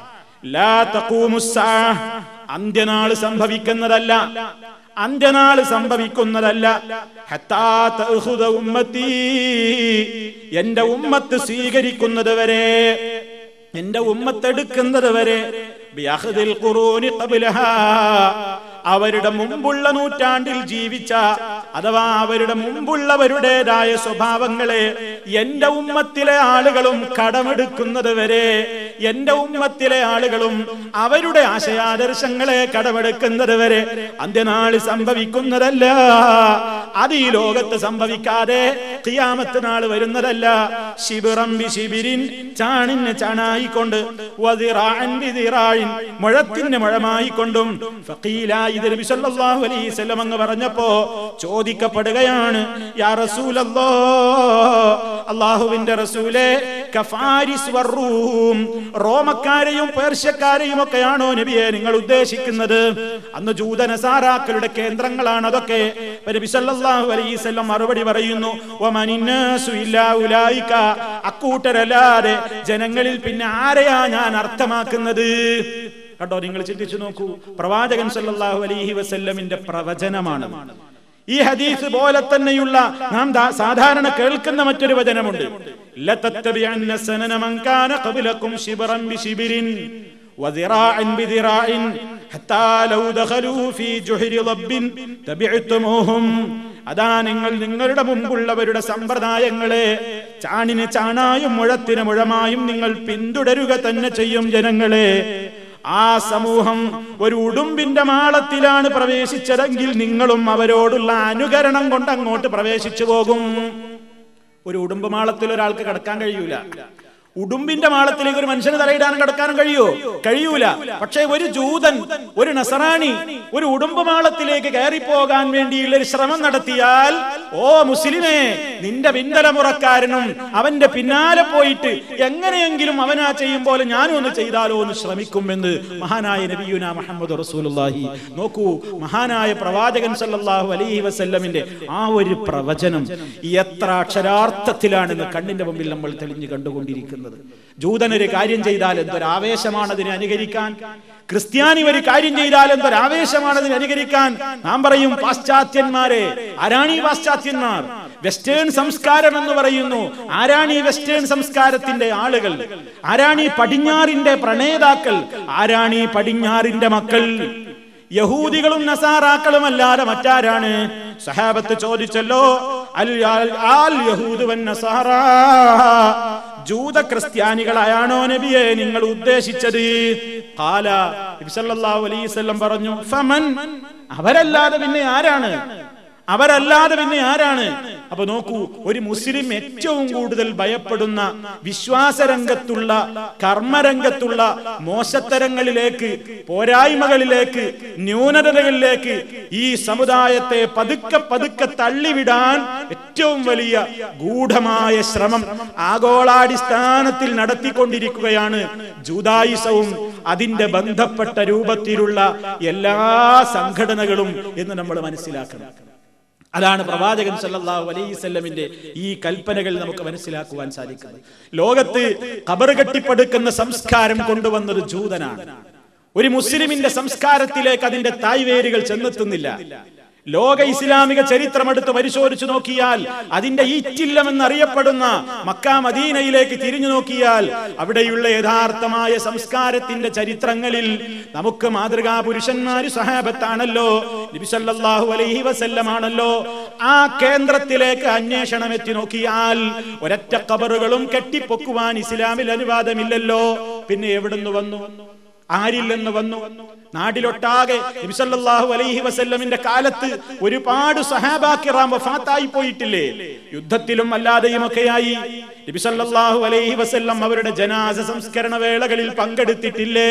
ലാ തഖൂമുസ്സാ അന്ത്യനാൾ സംഭവിക്കുന്നതല്ല അന്ത്യനാൾ സംഭവിക്കുന്നതല്ല ഹത്താ തഅഖുദ ഉമ്മത്തി എന്റെ ഉമ്മത്ത് സ്വീകരിക്കുന്നത് വരെ എന്റെ ഉമ്മത്തെടുക്കുന്നത് വരെ ബിഅഖ്ദിൽ ഖുറൂനി ഖബ്ലഹാ അവരുടെ മുമ്പുള്ള നൂറ്റാണ്ടിൽ ജീവിച്ച അഥവാ അവരുടെ മുമ്പുള്ളവരുടേതായ സ്വഭാവങ്ങളെ എന്റെ ഉമ്മത്തിലെ ആളുകളും കടമെടുക്കുന്നത് വരെ എന്റെ ഉമ്മത്തിലെ ആളുകളും അവരുടെ ആശയാദർശങ്ങളെ കടമെടുക്കുന്നത് വരെ അന്ത്യനാൾ സംഭവിക്കുന്നതല്ല അത് ഈ ലോകത്ത് സംഭവിക്കാതെ ഖിയാമത്ത് നാൾ വരുന്നതല്ല ശിബിറം ബി ശിബിരിൻ ചാണിന് ചാണായിക്കൊണ്ട് വദിറാൻ ബിദിറായിൻ മുഴത്തിന് മുഴമായിക്കൊണ്ടും ഫഖീല ഇത് നബി സല്ലല്ലാഹു അലൈഹി വസല്ലം അങ്ങ് പറഞ്ഞപ്പോ ചോദിക്കപ്പെടുകയാണ് യാ റസൂലല്ലോ അള്ളാഹുവിന്റെ റസൂലെ കഫാരിസ് വറൂം റോമക്കാരെയും പേർഷ്യക്കാരെയും ഒക്കെയാണോ നബിയെ നിങ്ങൾ ഉദ്ദേശിക്കുന്നത് അന്ന് ജൂതനസാറാക്കളുടെ കേന്ദ്രങ്ങളാണ് അതൊക്കെ അപ്പൊ നബി സല്ലല്ലാഹു അലൈഹി വസല്ലം മറുപടി പറയുന്നു വമനിന്നാസു ഇല്ലാ ഉലായിക അക്കൂട്ടരല്ലാതെ ജനങ്ങളിൽ പിന്നെ ആരെയാ ഞാൻ അർത്ഥമാക്കുന്നത് കണ്ടോ നിങ്ങൾ ചിന്തിച്ചു നോക്കൂ പ്രവാചകൻ സല്ലല്ലാഹു അലൈഹി വസല്ലമിന്റെ പ്രവചനമാണ് ഈ ഹദീസ് പോലെ തന്നെയുള്ള നാം ദാ- സാധാരണ കേൾക്കുന്ന മറ്റൊരു വചനമുണ്ട് ലതത്തബിഅന്ന സനന മൻ കാന ഖബ്ലകും ശിബ്റൻ ബിശിബ്രിൻ وذراعا بذراع حتى لو دخلوا في جحر ضب تبعتموهم അതാ നിങ്ങൾ നിങ്ങളുടെ മുമ്പുള്ളവരുടെ സമ്പ്രദായങ്ങളെ ചാണിന് ചാണായും മുഴത്തിന് മുഴമായും നിങ്ങൾ പിന്തുടരുക തന്നെ ചെയ്യും ജനങ്ങളെ ആ സമൂഹം ഒരു ഉടുമ്പിന്റെ മാളത്തിലാണ് പ്രവേശിച്ചതെങ്കിൽ നിങ്ങളും അവരോടുള്ള അനുകരണം കൊണ്ട് അങ്ങോട്ട് പ്രവേശിച്ചു പോകും ഒരു ഉടുമ്പ് മാളത്തിൽ ഒരാൾക്ക് കിടക്കാൻ കഴിയൂല ഉടുമ്പിന്റെ മാളത്തിലേക്ക് ഒരു മനുഷ്യന് തലയിടാനും കിടക്കാനും കഴിയോ കഴിയൂല പക്ഷേ ഒരു ജൂതൻ ഒരു നസറാണി ഒരു ഉടുമ്പ് മാളത്തിലേക്ക് കയറിപ്പോകാൻ വേണ്ടിയുള്ള ഒരു ശ്രമം നടത്തിയാൽ ഓ മുസ്ലിമേ നിന്റെ പിന്തലമുറക്കാരനും അവന്റെ പിന്നാലെ പോയിട്ട് എങ്ങനെയെങ്കിലും അവനാ ചെയ്യും പോലെ ഞാനും ഒന്ന് ചെയ്താലോ എന്ന് ശ്രമിക്കുമെന്ന് മഹാനായ നബിയുന മുഹമ്മദ് റസൂലുള്ളാഹി നോക്കൂ മഹാനായ പ്രവാചകൻ സല്ലല്ലാഹു അലൈഹി വസല്ലമിന്റെ ആ ഒരു പ്രവചനം എത്ര അക്ഷരാർത്ഥത്തിലാണെന്ന് കണ്ണിന്റെ മുമ്പിൽ നമ്മൾ തെളിഞ്ഞു കണ്ടുകൊണ്ടിരിക്കുന്നത് ജൂതനൊരു കാര്യം ചെയ്താൽ എന്തൊരു ആവേശമാണ് അതിനെ അനുകരിക്കാൻ ക്രിസ്ത്യാനി ഒരു കാര്യം ചെയ്താൽ എന്തൊരു ആവേശമാണ് അതിനെ അനുകരിക്കാൻ നാം പറയും പാശ്ചാത്യന്മാരെ ആരാണ് ഈ പാശ്ചാത്യന്മാർ വെസ്റ്റേൺ സംസ്കാരം എന്ന് പറയുന്നു ആരാണ് ഈ വെസ്റ്റേൺ സംസ്കാരത്തിന്റെ ആളുകൾ ആരാണ് ഈ പടിഞ്ഞാറിന്റെ പ്രണേതാക്കൾ ആരാണ് ഈ പടിഞ്ഞാറിന്റെ മക്കൾ യഹൂദികളും നസാറാക്കളും അല്ലാതെ മറ്റാരാണ് സഹാബത്ത് ചോദിച്ചല്ലോ അൽ ആൽ യഹൂദ് വൻ നസാറാ ജൂത ക്രിസ്ത്യാനികളായാണോ നബിയെ നിങ്ങൾ ഉദ്ദേശിച്ചത് കാല നബി സല്ലല്ലാഹു അലൈഹി വസല്ലം പറഞ്ഞു ഫമൻ അവരല്ലാതെ പിന്നെ ആരാണ് അവരല്ലാതെ പിന്നെ ആരാണ് അപ്പൊ നോക്കൂ ഒരു മുസ്ലിം ഏറ്റവും കൂടുതൽ ഭയപ്പെടുന്ന വിശ്വാസരംഗത്തുള്ള കർമ്മരംഗത്തുള്ള മോശത്തരങ്ങളിലേക്ക് പോരായ്മകളിലേക്ക് ന്യൂനതകളിലേക്ക് ഈ സമുദായത്തെ പതുക്കെ പതുക്കെ തള്ളിവിടാൻ ഏറ്റവും വലിയ ഗൂഢമായ ശ്രമം ആഗോളാടിസ്ഥാനത്തിൽ നടത്തിക്കൊണ്ടിരിക്കുകയാണ് ജൂതായുസവും അതിന്റെ ബന്ധപ്പെട്ട രൂപത്തിലുള്ള എല്ലാ സംഘടനകളും എന്ന് നമ്മൾ മനസ്സിലാക്കണം അതാണ് പ്രവാചകൻ സല്ലല്ലാഹു അലൈഹി വസല്ലമിന്റെ ഈ കൽപ്പനകൾ നമുക്ക് മനസ്സിലാക്കുവാൻ സാധിക്കുന്നത് ലോകത്ത് കബർ കെട്ടിപ്പടുക്കുന്ന സംസ്കാരം കൊണ്ടുവന്നത് ജൂതനാണ് ഒരു മുസ്ലിമിന്റെ സംസ്കാരത്തിലേക്ക് അതിന്റെ തായ്വേരുകൾ ചെന്നെത്തുന്നില്ല ലോക ഇസ്ലാമിക ചരിത്രം എടുത്ത് പരിശോധിച്ചു നോക്കിയാൽ അതിന്റെ ഈറ്റില്ലം എന്നറിയപ്പെടുന്ന മക്ക മദീനയിലേക്ക് തിരിഞ്ഞു നോക്കിയാൽ അവിടെയുള്ള യഥാർത്ഥമായ സംസ്കാരത്തിന്റെ ചരിത്രങ്ങളിൽ നമുക്ക് മാതൃകാ പുരുഷന്മാര് സഹാബത്താണല്ലോ നബി സല്ലല്ലാഹു അലൈഹി വസല്ലമാണല്ലോ ആ കേന്ദ്രത്തിലേക്ക് അന്വേഷണം എത്തി നോക്കിയാൽ ഒരൊറ്റ കബറുകളും കെട്ടിപ്പൊക്കുവാൻ ഇസ്ലാമിൽ അനുവാദമില്ലല്ലോ പിന്നെ എവിടുന്ന് വന്നു ആരില്ലെന്ന് വന്നു നാട്ടിലൊട്ടാകെ നബിസല്ലാഹു അലൈഹി വസല്ലമിന്റെ കാലത്ത് ഒരുപാട് സഹാബാക്കിറാം വഫാത്തായി പോയിട്ടില്ലേ യുദ്ധത്തിലും അല്ലാതെയും ഒക്കെയായി നബിസല്ലാഹു അലൈഹി വസല്ലം അവരുടെ ജനാസ സംസ്കരണ വേളകളിൽ പങ്കെടുത്തിട്ടില്ലേ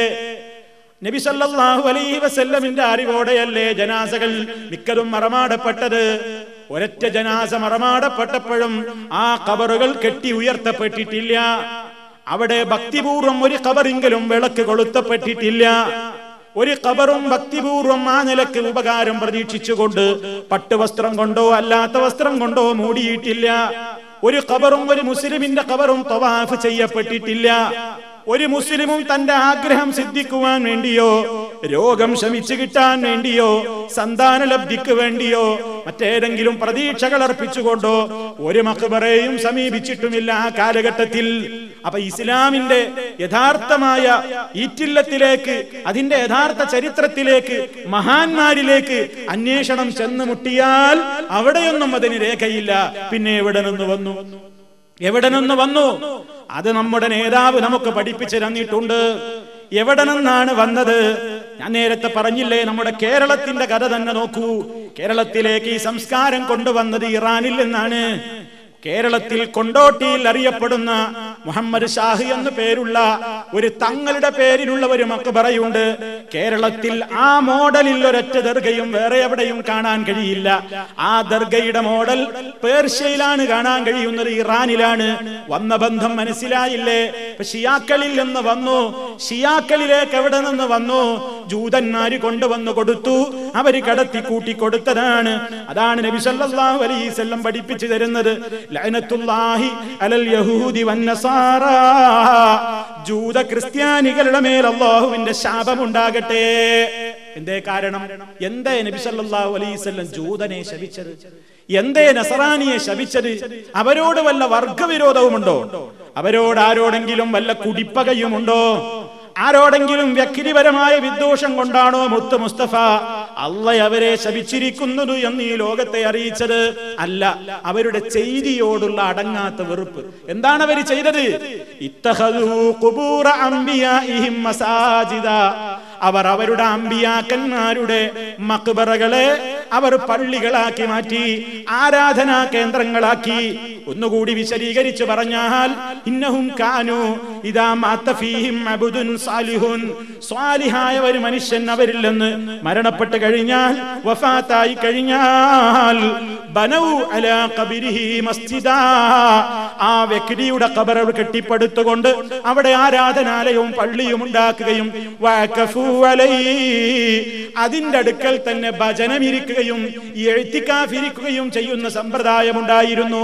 നബി സല്ലല്ലാഹു അലൈഹി വസല്ലമിന്റെ അറിവോടെയല്ലേ ജനാസകൾ മിക്കതും മറമാടപ്പെട്ടത് ഒരൊറ്റ ജനാസ മറമാടപ്പെട്ടപ്പോഴും ആ കബറുകൾ കെട്ടി ഉയർത്തപ്പെട്ടിട്ടില്ല അവിടെ ഭക്തിപൂർവം ഒരു കബറെങ്കിലും വിളക്ക് കൊളുത്തപ്പെട്ടിട്ടില്ല ഒരു കബറും ഭക്തിപൂർവം ആ നിലക്ക് ഉപകാരം പ്രതീക്ഷിച്ചുകൊണ്ട് പട്ടുവസ്ത്രം കൊണ്ടോ അല്ലാത്ത വസ്ത്രം കൊണ്ടോ മൂടിയിട്ടില്ല ഒരു കബറും ഒരു മുസ്ലിമിന്റെ കബറും തവാഫ് ചെയ്യപ്പെട്ടിട്ടില്ല ഒരു മുസ്ലിമും തന്റെ ആഗ്രഹം സിദ്ധിക്കുവാൻ വേണ്ടിയോ രോഗം ശമിച്ചു കിട്ടാൻ വേണ്ടിയോ സന്താന ലബ്ധിക്ക് വേണ്ടിയോ മറ്റേതെങ്കിലും പ്രതീക്ഷകൾ അർപ്പിച്ചുകൊണ്ടോ ഒരു മക്ബറേയും സമീപിച്ചിട്ടുമില്ല ആ കാലഘട്ടത്തിൽ അപ്പൊ ഇസ്ലാമിന്റെ യഥാർത്ഥമായ ഈറ്റില്ലത്തിലേക്ക് അതിന്റെ യഥാർത്ഥ ചരിത്രത്തിലേക്ക് മഹാന്മാരിലേക്ക് അന്വേഷണം ചെന്ന് മുട്ടിയാൽ അവിടെയൊന്നും അതിന് രേഖയില്ല പിന്നെ എവിടെ നിന്ന് വന്നു എവിടെ നിന്ന് വന്നു അത് നമ്മുടെ നേതാവ് നമുക്ക് പഠിപ്പിച്ചു തന്നിട്ടുണ്ട് എവിടെ നിന്നാണ് വന്നത് ഞാൻ നേരത്തെ പറഞ്ഞില്ലേ നമ്മുടെ കേരളത്തിന്റെ കഥ തന്നെ നോക്കൂ കേരളത്തിലേക്ക് ഈ സംസ്കാരം കൊണ്ടുവന്നത് ഇറാനിൽ നിന്നാണ് കേരളത്തിൽ കൊണ്ടോട്ടിയിൽ അറിയപ്പെടുന്ന മുഹമ്മദ് ഷാഹി എന്ന് പേരുള്ള ഒരു തങ്ങളുടെ പേരിലുള്ള ഒരു മക്ബറയുണ്ട് കേരളത്തിൽ ആ മോഡലിൽ ഒരൊറ്റ ദർഗയും വേറെ എവിടെയും കാണാൻ കഴിയില്ല ആ ദർഗയുടെ മോഡൽ പേർഷ്യയിലാണ് കാണാൻ കഴിയുന്നത് ഇറാനിലാണ് വന്ന ബന്ധം മനസ്സിലായില്ലേ ഇപ്പൊ ഷിയാക്കളിൽ നിന്ന് വന്നു ഷിയാക്കളിലേക്ക് എവിടെ നിന്ന് വന്നു ജൂതന്മാര് കൊണ്ടുവന്നു കൊടുത്തു അവര് കടത്തി കൂട്ടി കൊടുത്തതാണ് അതാണ് നബി സല്ലല്ലാഹു അലൈഹി വസല്ലം പഠിപ്പിച്ചു തരുന്നത് ലഅനത്തുല്ലാഹി അലൽ യഹൂദി വന്നസാറ ജൂത ക്രിസ്ത്യാനികളുടെ മേൽ അള്ളാഹുവിന്റെ ശാപമുണ്ടാകട്ടെ എന്തേ കാരണം എന്തേ നബി സല്ലല്ലാഹു അലൈഹി വസല്ലം ജൂതനെ ശപിച്ചത് എന്തേ നസറാനിയെ ശപിച്ചത് അവരോട് വല്ല വർഗവിരോധവുമുണ്ടോ അവരോട് ആരോടെങ്കിലും വല്ല കുടിപ്പകയുമുണ്ടോ ആരോടെങ്കിലും വ്യക്തിപരമായ വിദ്വേഷം കൊണ്ടാണോ മുത്ത് മുസ്തഫ അല്ല അവരെ ശപിച്ചിരിക്കുന്നത് എന്ന് ഈ ലോകത്തെ അറിയിച്ചത് അല്ല അവരുടെ ചെയ്തിയോടുള്ള അടങ്ങാത്ത വെറുപ്പ് എന്താണ് അവർ ചെയ്തത് ഇത്തഖദൂ ഖുബൂറ അംബിയാഇഹിം മസാജിദ അവർ അവരുടെ അമ്പിയാക്കന്മാരുടെ മക്ബറകളെ അവർ പള്ളികളാക്കി മാറ്റി ആരാധനാ കേന്ദ്രങ്ങളാക്കി ഒന്നുകൂടി വിശദീകരിച്ചു പറഞ്ഞാൽ ഇന്നഹും കാനു ഇതാ മാത്തഫീഹിം അബുദുൻ സാലിഹുൻ സ്വാലിഹായ ഒരു മനുഷ്യൻ അവരിൽ നിന്ന് മരണപ്പെട്ട് കഴിഞ്ഞാൽ വഫാത്തായി കഴിഞ്ഞാൽ ബനൗ അലാ ഖബരിഹി മസ്ജിദാ ആ വ്യക്തിയുടെ ഖബർ കെട്ടിപ്പടുത്തുകൊണ്ട് അവിടെ ആരാധനാലയവും പള്ളിയും ഉണ്ടാക്കുകയും വഅകഫു അലൈഹി അതിന്റെ അടുക്കൽ തന്നെ ഭജനമിരിക്കുകയും എഴുത്തിക്കാഫിരിക്കുകയും ചെയ്യുന്ന സമ്പ്രദായമുണ്ടായിരുന്നു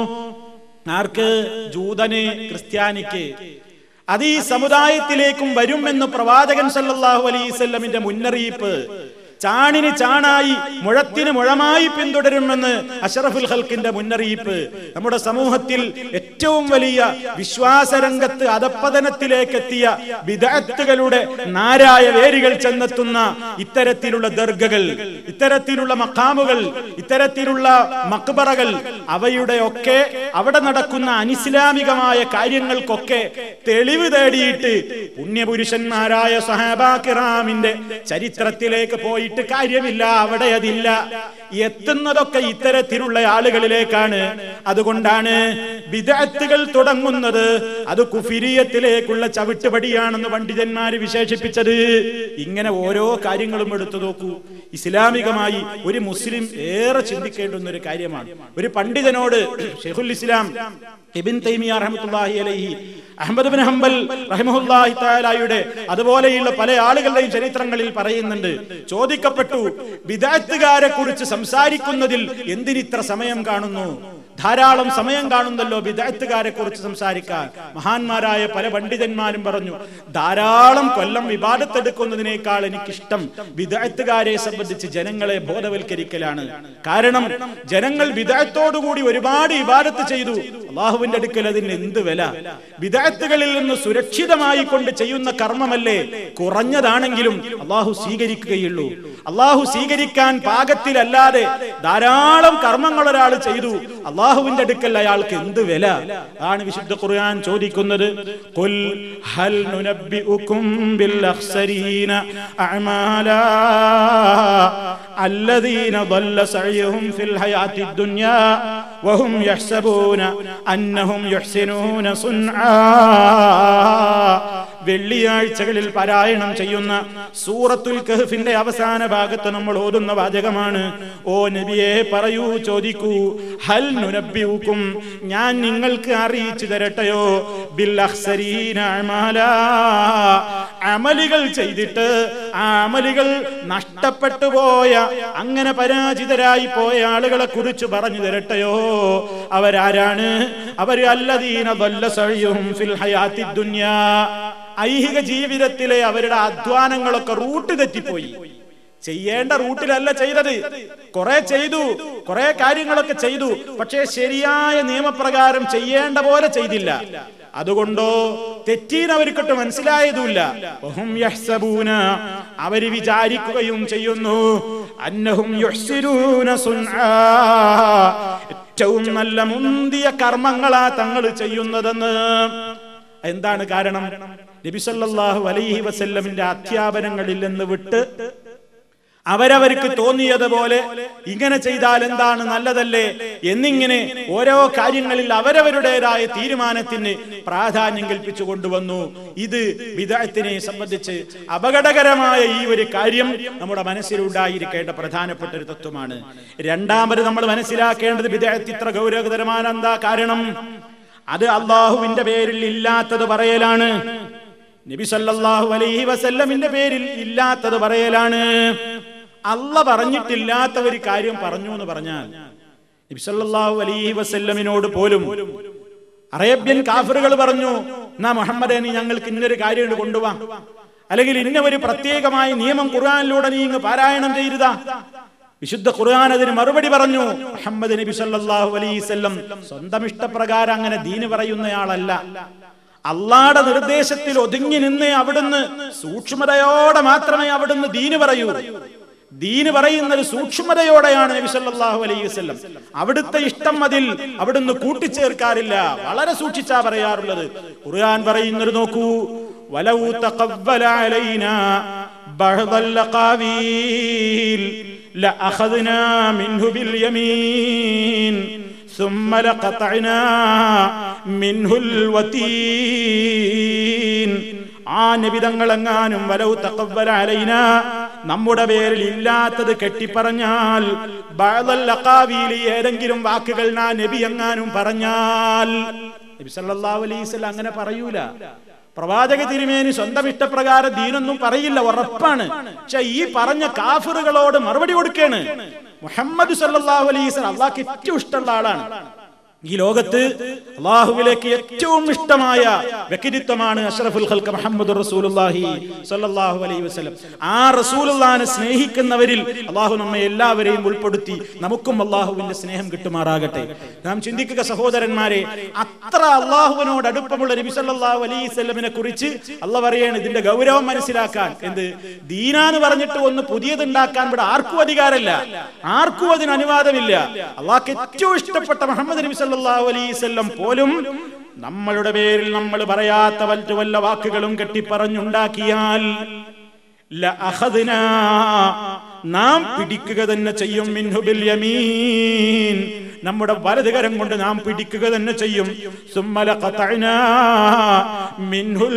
ആർക്ക് ജൂതന് ക്രിസ്ത്യാനിക്ക് അത് ഈ സമുദായത്തിലേക്കും വരുമെന്ന് പ്രവാചകൻ സല്ലല്ലാഹു അലൈവല്ലമിന്റെ മുന്നറിയിപ്പ് ചാണിന് ചാണായി മുഴത്തിന് മുഴമായി പിന്തുടരുമെന്ന് അഷറഫുൽ ഹൽക്കിന്റെ മുന്നറിയിപ്പ് നമ്മുടെ സമൂഹത്തിൽ ഏറ്റവും വലിയ വിശ്വാസരംഗത്ത് അധപ്പതനത്തിലേക്ക് എത്തിയ വിദഗ്ധകളുടെ നാരായ വേരുകൾ ചെന്നെത്തുന്ന ഇത്തരത്തിലുള്ള ദർഗകൾ ഇത്തരത്തിലുള്ള മക്കാമുകൾ ഇത്തരത്തിലുള്ള മക്ബറകൾ അവയുടെ ഒക്കെ അവിടെ നടക്കുന്ന അനിസ്ലാമികമായ കാര്യങ്ങൾക്കൊക്കെ തെളിവ് തേടിയിട്ട് പുണ്യപുരുഷന്മാരായ സഹാബാക്കിറാമിന്റെ ചരിത്രത്തിലേക്ക് പോയിട്ട് കാര്യമില്ല അവിടെ അതില്ല എത്തുന്നതൊക്കെ ഇത്തരത്തിലുള്ള ആളുകളിലേക്കാണ് അതുകൊണ്ടാണ് വിദഗ്ധകൾ തുടങ്ങുന്നത് അത് കുഫിരിയത്തിലേക്കുള്ള ചവിട്ടുപടിയാണെന്ന് പണ്ഡിതന്മാര് വിശേഷിപ്പിച്ചത് ഇങ്ങനെ ഓരോ കാര്യങ്ങളും എടുത്തു നോക്കൂ ഇസ്ലാമികമായി ഒരു മുസ്ലിം ഏറെ ചിന്തിക്കേണ്ടുന്ന ഒരു കാര്യമാണ് ഒരു പണ്ഡിതനോട് ഷെയ്ഖുൽ ഇസ്ലാം ഇബിൻ തൈമിയ റഹ്മത്തുള്ളാഹി അലൈഹി അഹമ്മദ് ബിൻ ഹംബൽ റഹിമഹുല്ലാഹി തആലയുടെ അതുപോലെയുള്ള പല ആളുകളുടെയും ചരിത്രങ്ങളിൽ പറയുന്നുണ്ട് ചോദിക്കപ്പെട്ടു വിദഗ്ധകാരെ കുറിച്ച് സംസാരിക്കുന്നതിൽ എന്തിനിത്ര സമയം കാണുന്നു ധാരാളം സമയം കാണുന്നല്ലോ വിദഗ്ധകാരെ കുറിച്ച് സംസാരിക്കാൻ മഹാന്മാരായ പല പണ്ഡിതന്മാരും പറഞ്ഞു ധാരാളം കൊല്ലം വിവാദത്തെടുക്കുന്നതിനേക്കാൾ എനിക്കിഷ്ടം വിദഗ്ധകാരെ സംബന്ധിച്ച് ജനങ്ങളെ ബോധവൽക്കരിക്കലാണ് കാരണം ജനങ്ങൾ വിദഗ്ധത്തോടുകൂടി ഒരുപാട് വിവാദത്ത് ചെയ്തു അള്ളാഹുവിന്റെ അടുക്കൽ അതിന് എന്ത് വില വിദഗ്ധകളിൽ നിന്ന് സുരക്ഷിതമായി കൊണ്ട് ചെയ്യുന്ന കർമ്മമല്ലേ കുറഞ്ഞതാണെങ്കിലും അള്ളാഹു സ്വീകരിക്കുകയുള്ളൂ അള്ളാഹു സ്വീകരിക്കാൻ പാകത്തിലല്ലാതെ ധാരാളം കർമ്മങ്ങൾ ഒരാൾ ചെയ്തു അള്ളാഹുവിന്റെ അടുക്കൽ അയാൾക്ക് എന്ത് വില ആണ് വിശുദ്ധ ഖുർആൻ ചോദിക്കുന്നത് ഖുൽ ഹൽ നുനബ്ബിഉകും ബിൽ അഖ്സരീന അഅമാലാ الذين ضل سعيهم في الحياة الدنيا وهم يحسبون أنهم يحسنون صنعا വെള്ളിയാഴ്ചകളിൽ പാരായണം ചെയ്യുന്ന സൂറത്തുൽ കഹഫിന്റെ അവസാന ഭാഗത്ത് നമ്മൾ ഓതുന്ന വാചകമാണ് ഓ നബിയെ പറയൂ ചോദിക്കൂ ഹൽ നുനബ്ബിഉക്കും ഞാൻ നിങ്ങൾക്ക് അറിയിച്ചു തരട്ടെയോ ബിൽ അഖ്സരീന അമാലാ അമലുകൾ ചെയ്തിട്ട് ആ അമലുകൾ നഷ്ടപ്പെട്ടു പോയ അങ്ങനെ പരാജിതരായി പോയ ആളുകളെ കുറിച്ച് പറഞ്ഞു തരട്ടെയോ അവരാരാണ് അവര് അല്ലദീന ضل سعيهم في الحياة الدنيا ഐഹിക ജീവിതത്തിലെ അവരുടെ അധ്വാനങ്ങളൊക്കെ റൂട്ട് തെറ്റിപ്പോയി ചെയ്യേണ്ട റൂട്ടിലല്ല ചെയ്തത് കുറെ ചെയ്തു കുറെ കാര്യങ്ങളൊക്കെ ചെയ്തു പക്ഷേ ശരിയായ നിയമപ്രകാരം ചെയ്യേണ്ട പോലെ ചെയ്തില്ല അതുകൊണ്ടോ തെറ്റീന് അവർക്കിട്ട് മനസ്സിലായതുമില്ല വഹും യഹ്സബൂന അവര് വിചാരിക്കുകയും ചെയ്യുന്നു അന്നഹും യുഹ്സിനൂന സുൻആ ഏറ്റവും നല്ല മുന്തിയ കർമ്മങ്ങളാ തങ്ങൾ ചെയ്യുന്നതെന്ന് എന്താണ് കാരണം നബിസല്ലാഹു അലൈഹി വസല്ലമിന്റെ അധ്യാപനങ്ങളിൽ നിന്ന് വിട്ട് അവരവർക്ക് തോന്നിയതുപോലെ ഇങ്ങനെ ചെയ്താൽ എന്താണ് നല്ലതല്ലേ എന്നിങ്ങനെ ഓരോ കാര്യങ്ങളിൽ അവരവരുടേതായ തീരുമാനത്തിന് പ്രാധാന്യം കൽപ്പിച്ചു കൊണ്ടുവന്നു ഇത് വിദഗ്ധത്തിനെ സംബന്ധിച്ച് അപകടകരമായ ഈ ഒരു കാര്യം നമ്മുടെ മനസ്സിലുണ്ടായിരിക്കേണ്ട പ്രധാനപ്പെട്ട ഒരു തത്വമാണ് രണ്ടാമത് നമ്മൾ മനസ്സിലാക്കേണ്ടത് വിദഗ്ധ ഇത്ര ഗൗരവതരமான എന്താ കാരണം അത് അള്ളാഹുവിന്റെ പേരിൽ ഇല്ലാത്തത് പറയലാണ് നബി സല്ലല്ലാഹു അലൈഹി വസല്ലമിന്റെ പേരിൽ ഇല്ലാത്തത് പറയലാണ് അല്ല പറഞ്ഞിട്ടില്ലാത്ത ഒരു കാര്യം പറഞ്ഞു എന്ന് പറഞ്ഞാൽ നബി സല്ലല്ലാഹു അലൈഹി വസല്ലമിനോട് പോലും അറേബ്യൻ കാഫറുകൾ പറഞ്ഞു എന്നാ മുഹമ്മദേ നീ ഞങ്ങൾക്ക് ഇന്നൊരു കാര്യം കൊണ്ടുപോവാ അല്ലെങ്കിൽ ഇന്ന ഒരു പ്രത്യേകമായ നിയമം ഖുർആനിലൂടെ നീ ഇങ്ങ് പാരായണം ചെയ്തതാ വിശുദ്ധ ഖുർആൻ അതിന് മറുപടി പറഞ്ഞു മുഹമ്മദ് നബി സല്ലല്ലാഹു അലൈഹി വസല്ലം സ്വന്തം ഇഷ്ടപ്രകാരം അങ്ങനെ ദീന് പറയുന്നയാളല്ല അള്ളാടെ നിർദ്ദേശത്തിൽ ഒതുങ്ങി നിന്ന് അവിടുന്ന് സൂക്ഷ്മതയോടെ മാത്രമേ അവിടുന്ന് ദീന് പറയൂ ദീന് പറയുന്നത് സൂക്ഷ്മതയോടെയാണ് നബി സല്ലല്ലാഹു അലൈഹി വസല്ലം അവിടുത്തെ ഇഷ്ടം അതിൽ അവിടുന്ന് കൂട്ടിച്ചേർക്കാറില്ല വളരെ സൂക്ഷിച്ചാ പറയാറുള്ളത് ഖുർആൻ പറയുന്നത് നോക്കൂ വലൗ തഖവ്വല അലൈനാ ബഅദൽ ലഖാവീൽ ലഅഖദ്നാ മിൻഹു ബിൽ യമീൻ ثم لقطعنا منه الوتين ആ നബിതങ്ങളെങ്ങാനും വലൗ തക്കവല അലൈന നമ്മുടെ പേരിൽ ഇല്ലാത്തത് കെട്ടിപ്പറഞ്ഞാൽ ബഅദൽ ലഖാവീലി ഏതെങ്കിലും വാക്കുകൾ നാ നബി എങ്ങാനും പറഞ്ഞാൽ നബി സല്ലല്ലാഹു അലൈഹി വസല്ലം അങ്ങനെ പറയൂല പ്രവാചക തിരുമേനി സ്വന്തം ഇഷ്ടപ്രകാരം ദീനൊന്നും പറയില്ല ഉറപ്പാണ് പക്ഷെ ഈ പറഞ്ഞ കാഫിറുകളോട് മറുപടി കൊടുക്കാണ് മുഹമ്മദ് സല്ലല്ലാഹു അലൈഹി വസല്ലം അള്ളാഹ്ക്ക് ഏറ്റവും ഇഷ്ടമുള്ള ആളാണ് ഈ ലോകത്ത് അള്ളാഹുവിലേക്ക് ഏറ്റവും ഇഷ്ടമായ വ്യക്തിത്വമാണ് അഷ്റഫുൽ ഖൽക്ക് മുഹമ്മദ് റസൂലുള്ളാഹി സ്വല്ലല്ലാഹു അലൈഹി വസല്ലം ആ റസൂലുള്ളാഹിനെ സ്നേഹിക്കുന്നവരിൽ അള്ളാഹു നമ്മെ എല്ലാവരെയും ഉൾപ്പെടുത്തി നമുക്കും അള്ളാഹുവിന്റെ സ്നേഹം കിട്ടുമാറാകട്ടെ നാം ചിന്തിക്കുക സഹോദരന്മാരെ അത്ര അള്ളാഹുവിനോട് അടുപ്പമുള്ള നബി സല്ലല്ലാഹു അലൈഹി വസല്ലമിനെ കുറിച്ച് അല്ല പറയാണ് ഇതിന്റെ ഗൗരവം മനസ്സിലാക്കാൻ എന്ത് ദീനാന്ന് പറഞ്ഞിട്ട് ഒന്ന് പുതിയത് ഉണ്ടാക്കാൻ ഇവിടെ ആർക്കും അധികാരമില്ല ആർക്കും അതിന് അനുവാദമില്ല അള്ളാഹ്ക്ക് ഏറ്റവും ഇഷ്ടപ്പെട്ട മുഹമ്മദ് നബി സല്ലല്ലാഹു അലൈഹി വസല്ലം പോലും നമ്മളുടെ പേരിൽ നമ്മൾ പറയാത്ത മറ്റു വല്ല വാക്കുകളും കെട്ടിപ്പറഞ്ഞുണ്ടാക്കിയാൽ ലഅഖദ്നാ നാം പിടിക്കുക തന്നെ ചെയ്യും മിൻഹു ബിൽ യമീൻ നമ്മുടെ വലത് കരം കൊണ്ട് നാം പിടിക്കുക തന്നെ ചെയ്യും സുമ്മ ലഖതഅനാ മിൻഹുൽ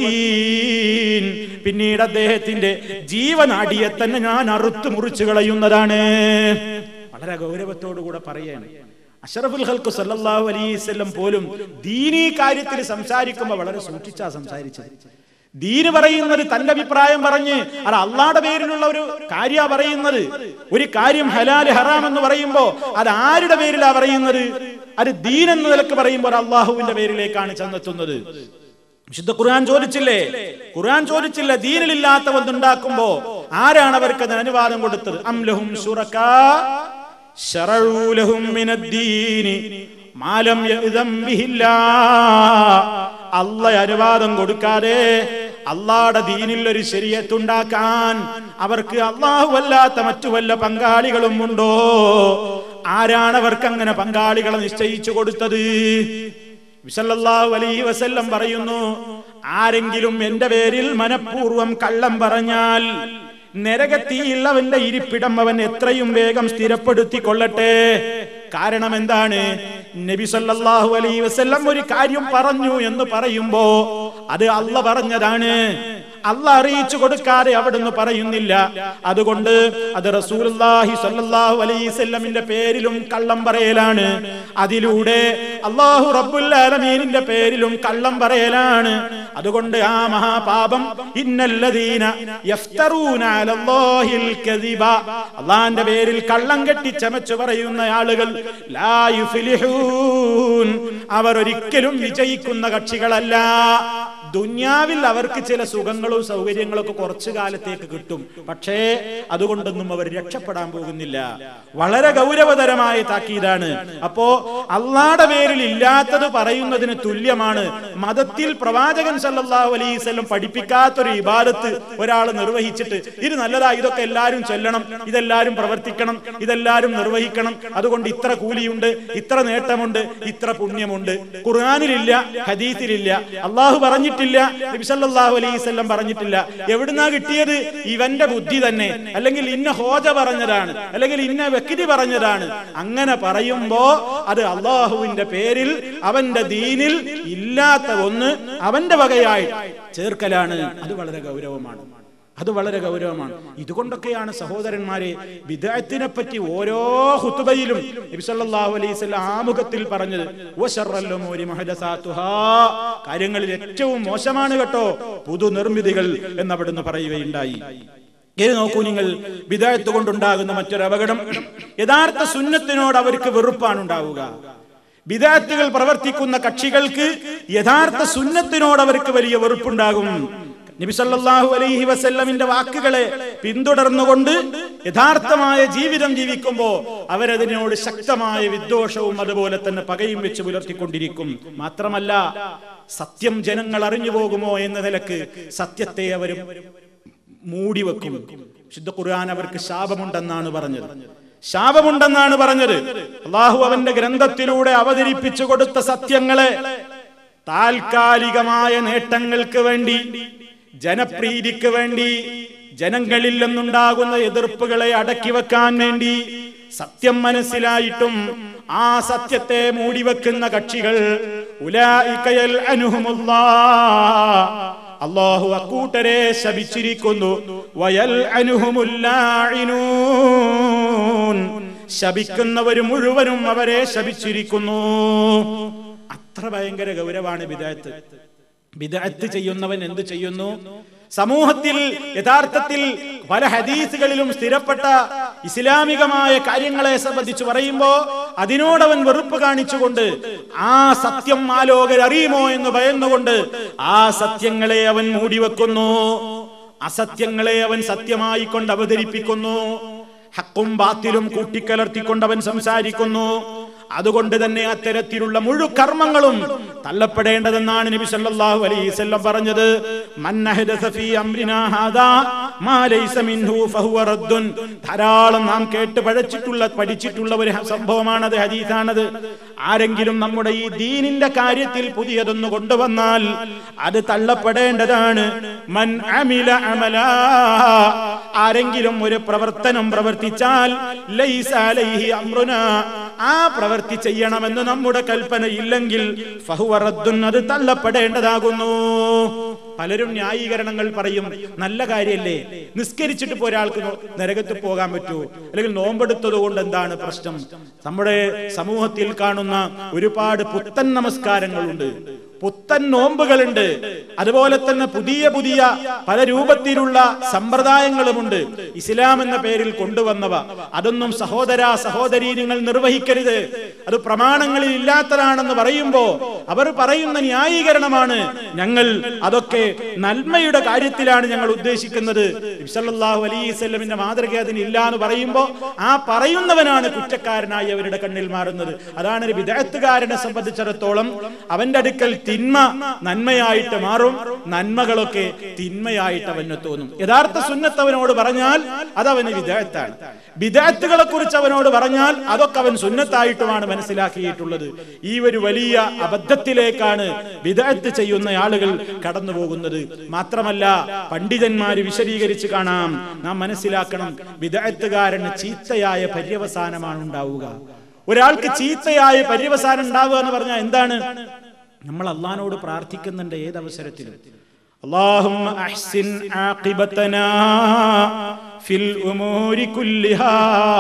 വതീൻ പിന്നീട് അദ്ദേഹത്തിന്റെ ജീവനാടിയെ തന്നെ ഞാൻ അറുത്തു മുറിച്ചു കളയുന്നതാണ് വളരെ ഗൗരവത്തോടുകൂടെ പറയാണ് അഷറഫുൽ ഹൽക്കു സല്ലല്ലാഹു അലൈഹി വസല്ലം പോലും ദീനീ കാര്യത്തിൽ സംസാരിക്കുമ്പോൾ വളരെ സൂക്ഷിച്ചാ സംസാരിച്ചത് ദീന് പറയുന്നത് തന്റെ അഭിപ്രായം പറഞ്ഞ് അത് അള്ളാടെ പേരിലുള്ള ഒരു കാര്യ പറയുന്നത് ഒരു കാര്യം ഹലാല് ഹറാം എന്ന് പറയുമ്പോ അത് ആരുടെ പേരിലാ പറയുന്നത് അത് ദീൻ എന്ന നിലക്ക് പറയുമ്പോൾ അള്ളാഹുവിന്റെ പേരിലേക്കാണ് ചെന്നെത്തുന്നത് വിശുദ്ധ ഖുർആൻ ചോദിച്ചില്ലേ ഖുർആൻ ചോദിച്ചില്ല ദീനിലില്ലാത്ത ഒന്നുണ്ടാക്കുമ്പോ ആരാണ് അവർക്ക് അതിന് അനുവാദം കൊടുത്തത് അംലഹും ശുറക്കാ ശറഊ ലഹും മിനദ്ദീനി മാലം യഅ്ദം ബിഹില്ലാ അല്ല അനുവാദം കൊടുക്കാതെ അള്ളാടെ ദീനിൽ ഒരു ശരിയത്തുണ്ടാക്കാൻ അവർക്ക് അള്ളാഹു അല്ലാത്ത മറ്റു വല്ല പങ്കാളികളും ഉണ്ടോ ആരാണ് അവർക്ക് അങ്ങനെ പങ്കാളികളെ നിശ്ചയിച്ചു കൊടുത്തത് വിസല്ലല്ലാഹു അലൈഹി വസല്ലം പറയുന്നു ആരെങ്കിലും എന്റെ പേരിൽ മനഃപൂർവ്വം കള്ളം പറഞ്ഞാൽ നരകത്തിയിൽ അവന്റെ ഇരിപ്പിടം അവൻ എത്രയും വേഗം സ്ഥിരപ്പെടുത്തി കൊള്ളട്ടെ കാരണം എന്താണ് നബി സല്ലല്ലാഹു അലൈഹി വസല്ലം ഒരു കാര്യം പറഞ്ഞു എന്ന് പറയുമ്പോ അത് അല്ല പറഞ്ഞതാണ് അല്ല അറിയിച്ചു കൊടുക്കാതെ അവിടുന്ന് പറയുന്നില്ല അതുകൊണ്ട് അത് റസൂലുള്ളാഹി സ്വല്ലല്ലാഹു അലൈഹി വസല്ലമിന്റെ പേരിലും കള്ളം പറയലാണ് അതിലൂടെ അള്ളാഹു റബ്ബുൽ ആലമീനിന്റെ പേരിലും കള്ളം പറയലാണ് അതുകൊണ്ട് ആ മഹാപാപം ഇന്നല്ലദീന യഫ്തറൂന അലല്ലാഹിൽ കദിബ അള്ളാന്റെ പേരിൽ കള്ളം കെട്ടി ചമച്ചു പറയുന്ന ആളുകൾ ലാ യുഫ്ലിഹൂൻ അവർ ഒരിക്കലും വിജയിക്കുന്ന കക്ഷികളല്ല ദുന്യാവിൽ അവർക്ക് ചില സുഖങ്ങളും സൗകര്യങ്ങളും ഒക്കെ കുറച്ചു കാലത്തേക്ക് കിട്ടും പക്ഷേ അതുകൊണ്ടൊന്നും അവർ രക്ഷപ്പെടാൻ പോകുന്നില്ല വളരെ ഗൗരവതരമായ താക്കീതാണ് അപ്പോ അള്ളാടെ പേരിൽ ഇല്ലാത്തത് പറയുന്നതിന് തുല്യമാണ് മതത്തിൽ പ്രവാചകൻ സല്ലല്ലാഹു അലൈഹി വസല്ലം പഠിപ്പിക്കാത്തൊരു ഇബാദത്ത് ഒരാൾ നിർവഹിച്ചിട്ട് ഇത് നല്ലതാ ഇതൊക്കെ എല്ലാവരും ചൊല്ലണം ഇതെല്ലാരും പ്രവർത്തിക്കണം ഇതെല്ലാരും നിർവഹിക്കണം അതുകൊണ്ട് ഇത്ര കൂലിയുണ്ട് ഇത്ര നേട്ടമുണ്ട് ഇത്ര പുണ്യമുണ്ട് ഖുർആാനിലില്ല ഹദീസിലില്ല അള്ളാഹു പറഞ്ഞിട്ടില്ല നബി സല്ലല്ലാഹു അലൈഹി വസല്ലം പറഞ്ഞിട്ടില്ല എവിടുന്നാ കിട്ടിയത് ഇവന്റെ ബുദ്ധി തന്നെ അല്ലെങ്കിൽ ഇന്ന ഹോജ പറഞ്ഞതാണ് അല്ലെങ്കിൽ ഇന്ന വ്യക്തി പറഞ്ഞതാണ് അങ്ങനെ പറയുമ്പോ അത് അള്ളാഹുവിന്റെ പേരിൽ അവന്റെ ദീനിൽ ഇല്ലാത്ത ഒന്ന് അവന്റെ വകയായി ചേർക്കലാണ് അത് വളരെ ഗൗരവമാണ് അത് വളരെ ഗൗരവമാണ് ഇതുകൊണ്ടൊക്കെയാണ് സഹോദരന്മാരെ വിദഗ്ധത്തിനെ പറ്റി ഓരോ ഹുത്തുബയിലും നബി സല്ലല്ലാഹു അലൈഹി വസല്ലം ആമുഖത്തിൽ പറഞ്ഞത് വശറൽ ഉമൂരി മുഹദസാത്തുഹാ കാര്യങ്ങളിൽ ഏറ്റവും മോശമാണ് കേട്ടോ പുതു നിർമ്മിതികൾ എന്നവിടുന്ന് പറയുകയുണ്ടായി ഇനി നോക്കൂ നിങ്ങൾ വിദഗ്ധത്ത് കൊണ്ടുണ്ടാകുന്ന മറ്റൊരു അപകടം യഥാർത്ഥ സുന്നത്തിനോട് അവർക്ക് വെറുപ്പാണ് ഉണ്ടാവുക വിദാത്തുകൾ പ്രവർത്തിക്കുന്ന കക്ഷികൾക്ക് യഥാർത്ഥ സുന്നത്തിനോട് അവർക്ക് വലിയ വെറുപ്പുണ്ടാകും നബി സല്ലല്ലാഹു അലൈഹി വസല്ലമിന്റെ വാക്കുകളെ പിന്തുടർന്നുകൊണ്ട് യഥാർത്ഥമായ ജീവിതം ജീവിക്കുമ്പോ അവരതിനോട് ശക്തമായ വിദ്വേഷവും അതുപോലെ തന്നെ പകയും വെച്ച് പുലർത്തിക്കൊണ്ടിരിക്കും മാത്രമല്ല സത്യം ജനങ്ങൾ അറിഞ്ഞു പോകുമോ എന്ന നിലക്ക് സത്യത്തെ അവർ മൂടിവെക്കും ശുദ്ധ ഖുർആൻ അവർക്ക് ശാപമുണ്ടെന്നാണ് പറഞ്ഞത് ശാപമുണ്ടെന്നാണ് പറഞ്ഞത് അള്ളാഹു അവന്റെ ഗ്രന്ഥത്തിലൂടെ അവതരിപ്പിച്ചു കൊടുത്ത സത്യങ്ങളെ താൽക്കാലികമായ നേട്ടങ്ങൾക്ക് വേണ്ടി ജനപ്രീതിക്ക് വേണ്ടി ജനങ്ങളിൽ നിന്നുണ്ടാകുന്ന എതിർപ്പുകളെ അടക്കി വെക്കാൻ വേണ്ടി സത്യം മനസ്സിലായിട്ടും ആ സത്യത്തെ മൂടിവെക്കുന്ന കക്ഷികൾ ഉലായിക്കയൽ അനുഹമുല്ലാ അള്ളാഹു അക്കൂട്ടരെ ശപിച്ചിരിക്കുന്നു വയൽ അനുഹമുല്ലാഴിനൂൻ ശപിക്കുന്നവര് മുഴുവനും അവരെ ശപിച്ചിരിക്കുന്നു അത്ര ഭയങ്കര ഗൗരവാണ് വിദായത്ത് വിദായത്ത് ചെയ്യുന്നവൻ എന്ത് ചെയ്യുന്നു സമൂഹത്തിൽ യഥാർത്ഥത്തിൽ പല ഹദീസുകളിലും സ്ഥിരപ്പെട്ട ഇസ്ലാമികമായ കാര്യങ്ങളെ സംബന്ധിച്ച് പറയുമ്പോ അതിനോടവൻ വെറുപ്പ് കാണിച്ചുകൊണ്ട് ആ സത്യം ആലോകർ അറിയുമോ എന്ന് ഭയന്നുകൊണ്ട് ആ സത്യങ്ങളെ അവൻ മൂടിവെക്കുന്നു അസത്യങ്ങളെ അവൻ സത്യമായി കൊണ്ട് അവതരിപ്പിക്കുന്നു ഹക്കും ബാത്തിലും കൂട്ടിക്കലർത്തിക്കൊണ്ട് അവൻ സംസാരിക്കുന്നു അതുകൊണ്ട് തന്നെ അത്തരത്തിലുള്ള മുഴു കർമ്മങ്ങളും തള്ളപ്പെടേണ്ടതെന്നാണ് നബി സല്ലല്ലാഹു അലൈഹി വസല്ലം പറഞ്ഞത് മൻ അഹ്ദസ ഫീ അംരിനാ ഹാദാ മാ ലൈസ മിൻഹു ഫഹുവ റദ്ദുൻ ധാരാളം നാം കേട്ട് പഠിച്ചിട്ടുള്ള പഠിച്ചിട്ടുള്ള ഒരു സംഭവമാണത് ഹദീസാണത് ആരെങ്കിലും നമ്മുടെ ഈ ദീനിന്റെ കാര്യത്തിൽ പുതിയതൊന്ന് കൊണ്ടുവന്നാൽ അത് തള്ളപ്പെടേണ്ടതാണ് മൻ അമില അമലാ ആരെങ്കിലും ഒരു പ്രവർത്തനം പ്രവർത്തിച്ചാൽ ലൈസ അലൈഹി അംറുനാ ആ പ്രവൃത്തി ചെയ്യണമെന്ന് നമ്മുടെ കൽപ്പന ഇല്ലെങ്കിൽ ഫഹുവറദ്ദുൻ അത് തള്ളപ്പെടേണ്ടതാകുന്നു പലരും ന്യായീകരണങ്ങൾ പറയും നല്ല കാര്യല്ലേ നിസ്കരിച്ചിട്ട് ഇപ്പോ ഒരാൾക്ക് നരകത്തിൽ പോകാൻ പറ്റൂ അല്ലെങ്കിൽ നോമ്പെടുത്തത് കൊണ്ട് എന്താണ് പ്രശ്നം നമ്മുടെ സമൂഹത്തിൽ കാണുന്ന ഒരുപാട് പുത്തൻ നമസ്കാരങ്ങളുണ്ട് പുത്തൻ നോമ്പുകളുണ്ട് അതുപോലെ തന്നെ പുതിയ പുതിയ പല രൂപത്തിലുള്ള സമ്പ്രദായങ്ങളുമുണ്ട് ഇസ്ലാം എന്ന പേരിൽ കൊണ്ടുവന്നവ അതൊന്നും സഹോദര സഹോദരി നിങ്ങൾ നിർവഹിക്കരുത് അത് പ്രമാണങ്ങളിൽ ഇല്ലാത്തതാണെന്ന് പറയുമ്പോ അവർ പറയുന്ന ന്യായീകരണമാണ് ഞങ്ങൾ അതൊക്കെ നന്മയുടെ കാര്യത്തിലാണ് ഞങ്ങൾ ഉദ്ദേശിക്കുന്നത് ഇബ്സല്ലാഹു അലൈവല്ലമിന്റെ മാതൃക അതിന് ഇല്ല എന്ന് പറയുമ്പോ ആ പറയുന്നവനാണ് കുറ്റക്കാരനായി അവരുടെ കണ്ണിൽ മാറുന്നത് അതാണ് ഒരു വിദഗ്ധകാരനെ സംബന്ധിച്ചിടത്തോളം അവന്റെ അടുക്കൽ തിന്മ നന്മയായിട്ട് മാറും നന്മകളൊക്കെ തിന്മയായിട്ട് അവന് തോന്നും യഥാർത്ഥ സുന്നത്ത് അവനോട് പറഞ്ഞാൽ അത് അവന് വിദഗ്ധാണ് വിദഗ്ധകളെ കുറിച്ച് അവനോട് പറഞ്ഞാൽ അതൊക്കെ അവൻ സുന്നത്തായിട്ടുമാണ് മനസ്സിലാക്കിയിട്ടുള്ളത് ഈ ഒരു വലിയ അബദ്ധത്തിലേക്കാണ് വിദഗ്ധ ചെയ്യുന്ന ആളുകൾ കടന്നു പോകുന്നത് മാത്രമല്ല പണ്ഡിതന്മാര് വിശദീകരിച്ച് കാണാം നാം മനസ്സിലാക്കണം വിദഗ്ധകാരന് ചീത്തയായ പര്യവസാനമാണ് ഉണ്ടാവുക ഒരാൾക്ക് ചീത്തയായ പര്യവസാനം ഉണ്ടാവുക എന്ന് പറഞ്ഞാൽ എന്താണ് നമ്മൾ അള്ളഹാനോട് പ്രാർത്ഥിക്കുന്നുണ്ട് ഏത് അവസരത്തിലും اللهم أحسن عاقبتنا في الأمور كلها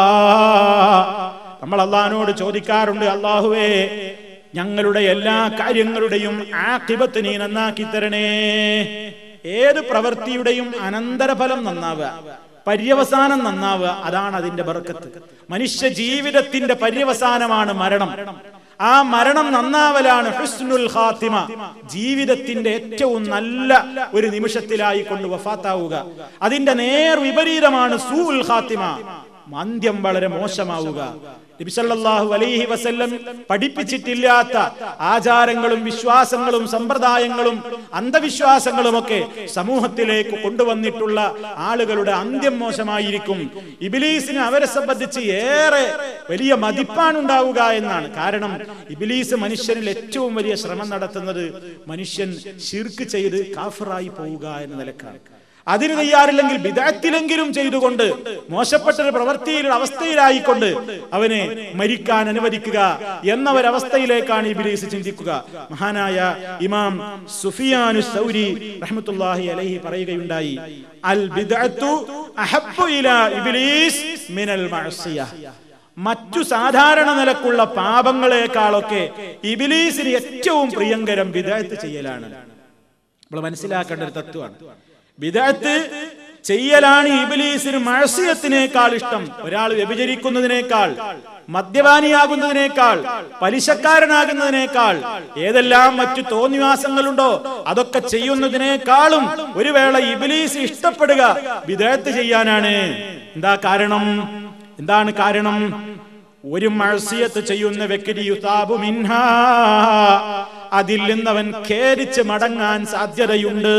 നമ്മൾ അള്ളഹാനോട് ചോദിക്കാറുണ്ട് അള്ളാഹുവേ ഞങ്ങളുടെ എല്ലാ കാര്യങ്ങളുടെയും ആക്കിബത്ത് നീ നന്നാക്കി തരണേ ഏത് പ്രവൃത്തിയുടെയും അനന്തരഫലം നന്നാവുക പര്യവസാനം നന്നാവുക അതാണ് അതിന്റെ ബർക്കത്ത് മനുഷ്യ ജീവിതത്തിന്റെ പര്യവസാനമാണ് മരണം ആ മരണം നന്നാവലാണ് ഹുസ്നുൽ ഖാത്തിമ ജീവിതത്തിന്റെ ഏറ്റവും നല്ല ഒരു നിമിഷത്തിലായി കൊണ്ട് വഫാത്താവുക അതിന്റെ നേർ വിപരീതമാണ് സൂൽ ഖാത്തിമ അന്ത്യം വളരെ മോശമാവുക നബിസല്ലാഹു അലൈഹി വസല്ലം പഠിപ്പിച്ചിട്ടില്ലാത്ത ആചാരങ്ങളും വിശ്വാസങ്ങളും സമ്പ്രദായങ്ങളും അന്ധവിശ്വാസങ്ങളും ഒക്കെ സമൂഹത്തിലേക്ക് കൊണ്ടുവന്നിട്ടുള്ള ആളുകളുടെ അന്ത്യം മോശമായിരിക്കും ഇബിലീസിന് അവരെ സംബന്ധിച്ച് ഏറെ വലിയ മതിപ്പാണുണ്ടാവുക എന്നാണ് കാരണം ഇബിലീസ് മനുഷ്യനിൽ ഏറ്റവും വലിയ ശ്രമം നടത്തുന്നത് മനുഷ്യൻ ശിർക്ക് ചെയ്ത് കാഫറായി പോവുക എന്ന നിലക്കാണ് അതിന് തയ്യാറില്ലെങ്കിൽ വിദഗ്ധത്തിലെങ്കിലും ചെയ്തുകൊണ്ട് മോശപ്പെട്ട ഒരു പ്രവൃത്തിയിലുള്ള അവസ്ഥയിലായിക്കൊണ്ട് അവനെ മരിക്കാൻ അനുവദിക്കുക എന്ന ഒരവസ്ഥയിലേക്കാണ് ഇബിലീസ് ചിന്തിക്കുക മഹാനായ ഇമാം സുഫിയാനു സൗരി റഹ്മത്തുള്ളാഹി അലൈഹി പറയുകയുണ്ടായി അൽ ബിദ്അത്തു അഹബ്ബു ഇലാ ഇബ്ലീസ് മിനൽ മഅസിയ മറ്റു സാധാരണ നിലക്കുള്ള പാപങ്ങളെക്കാളൊക്കെ ഇബിലീസിന് ഏറ്റവും പ്രിയങ്കരം വിദഗ്ധ ചെയ്യലാണ് നമ്മൾ മനസ്സിലാക്കേണ്ട ഒരു തത്വമാണ് വിദഗ്ധ് ചെയ്യലാണ് ഇബിലീസിന് മഴസിയത്തിനേക്കാൾ ഇഷ്ടം ഒരാൾ വ്യഭിചരിക്കുന്നതിനേക്കാൾ മദ്യപാനിയാകുന്നതിനേക്കാൾ പലിശക്കാരനാകുന്നതിനേക്കാൾ ഏതെല്ലാം മറ്റു തോന്നിവാസങ്ങളുണ്ടോ അതൊക്കെ ചെയ്യുന്നതിനേക്കാളും ഒരു വേള ഇബിലീസ് ഇഷ്ടപ്പെടുക വിദേഹത്ത് ചെയ്യാനാണ് എന്താ കാരണം എന്താണ് കാരണം ഒരു മഴസിയത്ത് ചെയ്യുന്ന വ്യക്തി യുതാബു മിൻഹാ അതിൽ നിന്നവൻ ഖേരിച്ച് മടങ്ങാൻ സാധ്യതയുണ്ട്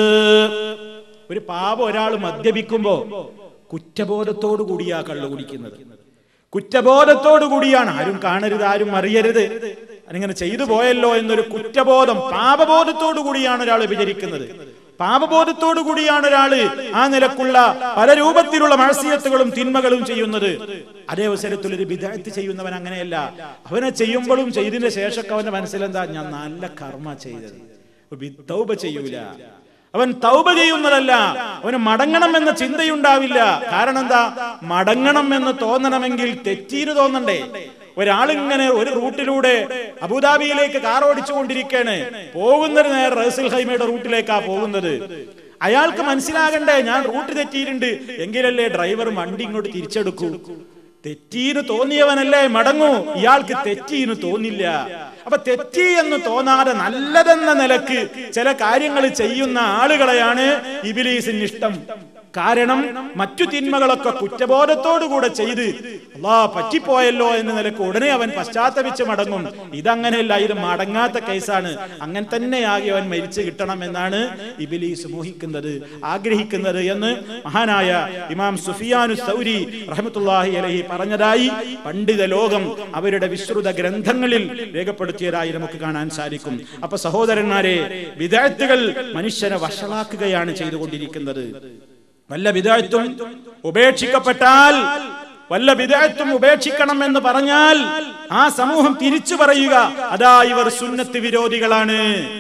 ഒരു പാപം ഒരാൾ മദ്യപിക്കുമ്പോ കുറ്റബോധത്തോടു കൂടിയാ കള്ളു കുടിക്കുന്നത് കുറ്റബോധത്തോടു കൂടിയാണ് ആരും കാണരുത് ആരും അറിയരുത് അതിങ്ങനെ ചെയ്തു പോയല്ലോ എന്നൊരു കുറ്റബോധം പാപബോധത്തോടു കൂടിയാണ് ഒരാൾ വിചരിക്കുന്നത് പാപബോധത്തോടു കൂടിയാണ് ഒരാള് ആ നിലക്കുള്ള പല രൂപത്തിലുള്ള മഴസിയത്തുകളും തിന്മകളും ചെയ്യുന്നത് അതേ അവസരത്തിൽ ഒരു വിദഗ്ധ ചെയ്യുന്നവൻ അങ്ങനെയല്ല അവനെ ചെയ്യുമ്പോഴും ചെയ്തതിന് ശേഷമൊക്കെ അവന്റെ മനസ്സിലെന്താ ഞാൻ നല്ല കർമ്മ ചെയ്തത് ബി- തൗബ ചെയ്യൂല അവൻ തൗബ ചെയ്യുന്നതല്ല അവന് മടങ്ങണം എന്ന ചിന്തയുണ്ടാവില്ല കാരണം എന്താ മടങ്ങണം എന്ന് തോന്നണമെങ്കിൽ തെറ്റീന് തോന്നണ്ടേ ഒരാളിങ്ങനെ ഒരു റൂട്ടിലൂടെ അബുദാബിയിലേക്ക് കാർ ഓടിച്ചുകൊണ്ടിരിക്കുകയാണ് പോകുന്നത് നേരെ റസൽ ഹൈമയുടെ റൂട്ടിലേക്കാ പോകുന്നത് അയാൾക്ക് മനസ്സിലാകണ്ടേ ഞാൻ റൂട്ട് തെറ്റിയിട്ടുണ്ട് എങ്കിലല്ലേ ഡ്രൈവർ വണ്ടി ഇങ്ങോട്ട് തിരിച്ചെടുക്കൂ തെറ്റീന് തോന്നിയവനല്ലേ മടങ്ങൂ ഇയാൾക്ക് തെറ്റീന് തോന്നില്ല അപ്പൊ തെറ്റി എന്ന് തോന്നാതെ നല്ലതെന്ന നിലക്ക് ചില കാര്യങ്ങൾ ചെയ്യുന്ന ആളുകളെയാണ് ഇബിലീസിന് ഇഷ്ടം കാരണം മറ്റു തിന്മകളൊക്കെ കുറ്റബോധത്തോടുകൂടെ ചെയ്ത് അല്ലാ പറ്റിപ്പോയല്ലോ എന്ന നിലക്ക് ഉടനെ അവൻ പശ്ചാത്തപിച്ച് മടങ്ങും ഇതങ്ങനെയല്ല ഇത് മടങ്ങാത്ത കേസാണ് അങ്ങനെ തന്നെയാകി അവൻ മരിച്ചു കിട്ടണം എന്നാണ് ഇബിലീസ് മോഹിക്കുന്നത് ആഗ്രഹിക്കുന്നത് എന്ന് മഹാനായ ഇമാം സുഫിയാനു സൗരി റഹ്മത്തുള്ളാഹി അലൈഹി പറഞ്ഞതായി പണ്ഡിത ലോകം അവരുടെ വിശ്രുത ഗ്രന്ഥങ്ങളിൽ രേഖപ്പെടുത്തിയതായി നമുക്ക് കാണാൻ സാധിക്കും അപ്പൊ സഹോദരന്മാരെ വിദഗ്ധകൾ മനുഷ്യനെ വഷളാക്കുകയാണ് ചെയ്തുകൊണ്ടിരിക്കുന്നത് വല്ല വിദഗ്ധത്തും ഉപേക്ഷിക്കപ്പെട്ടാൽ വല്ല വിദഗ്ധത്തും ഉപേക്ഷിക്കണം എന്ന് പറഞ്ഞാൽ ആ സമൂഹം തിരിച്ചു പറയുക അതാ ഇവർ സുന്നത്ത് വിരോധികളാണ്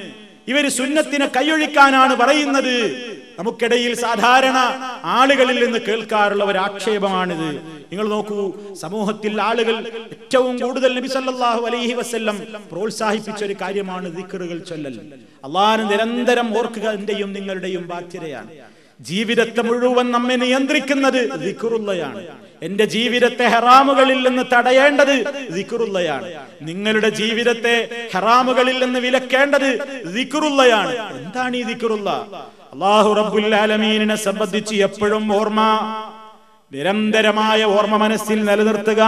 ഇവർ സുന്നത്തിനെ കൈയൊഴിക്കാനാണ് പറയുന്നത് നമുക്കിടയിൽ സാധാരണ ആളുകളിൽ നിന്ന് കേൾക്കാറുള്ള ഒരു ആക്ഷേപമാണിത് നിങ്ങൾ നോക്കൂ സമൂഹത്തിൽ ആളുകൾ ഏറ്റവും കൂടുതൽ നബി സല്ലല്ലാഹു അലൈഹി വസല്ലം പ്രോത്സാഹിപ്പിച്ച ഒരു കാര്യമാണ് ദിക്റുകൾ ചൊല്ലൽ അള്ളാഹ് നിരന്തരം ഓർക്കുക എന്റെയും നിങ്ങളുടെയും ബാധ്യതയാണ് ജീവിതത്തെ മുഴുവൻ നമ്മെ നിയന്ത്രിക്കുന്നത് ദിക്റുള്ളയാണ് എന്റെ ജീവിതത്തെ ഹറാമുകളിൽ നിന്ന് തടയേണ്ടത് ദിക്റുള്ളയാണ് നിങ്ങളുടെ ജീവിതത്തെ ഹറാമുകളിൽ നിന്ന് വിലക്കേണ്ടത് ദിക്റുള്ളയാണ് എന്താണ് ഈ ദിക്റുള്ള അള്ളാഹു റബ്ബുൽ ആലമീനിനെ സംബന്ധിച്ച് എപ്പോഴും ഓർമ്മ നിരന്തരമായ ഓർമ്മ മനസ്സിൽ നിലനിർത്തുക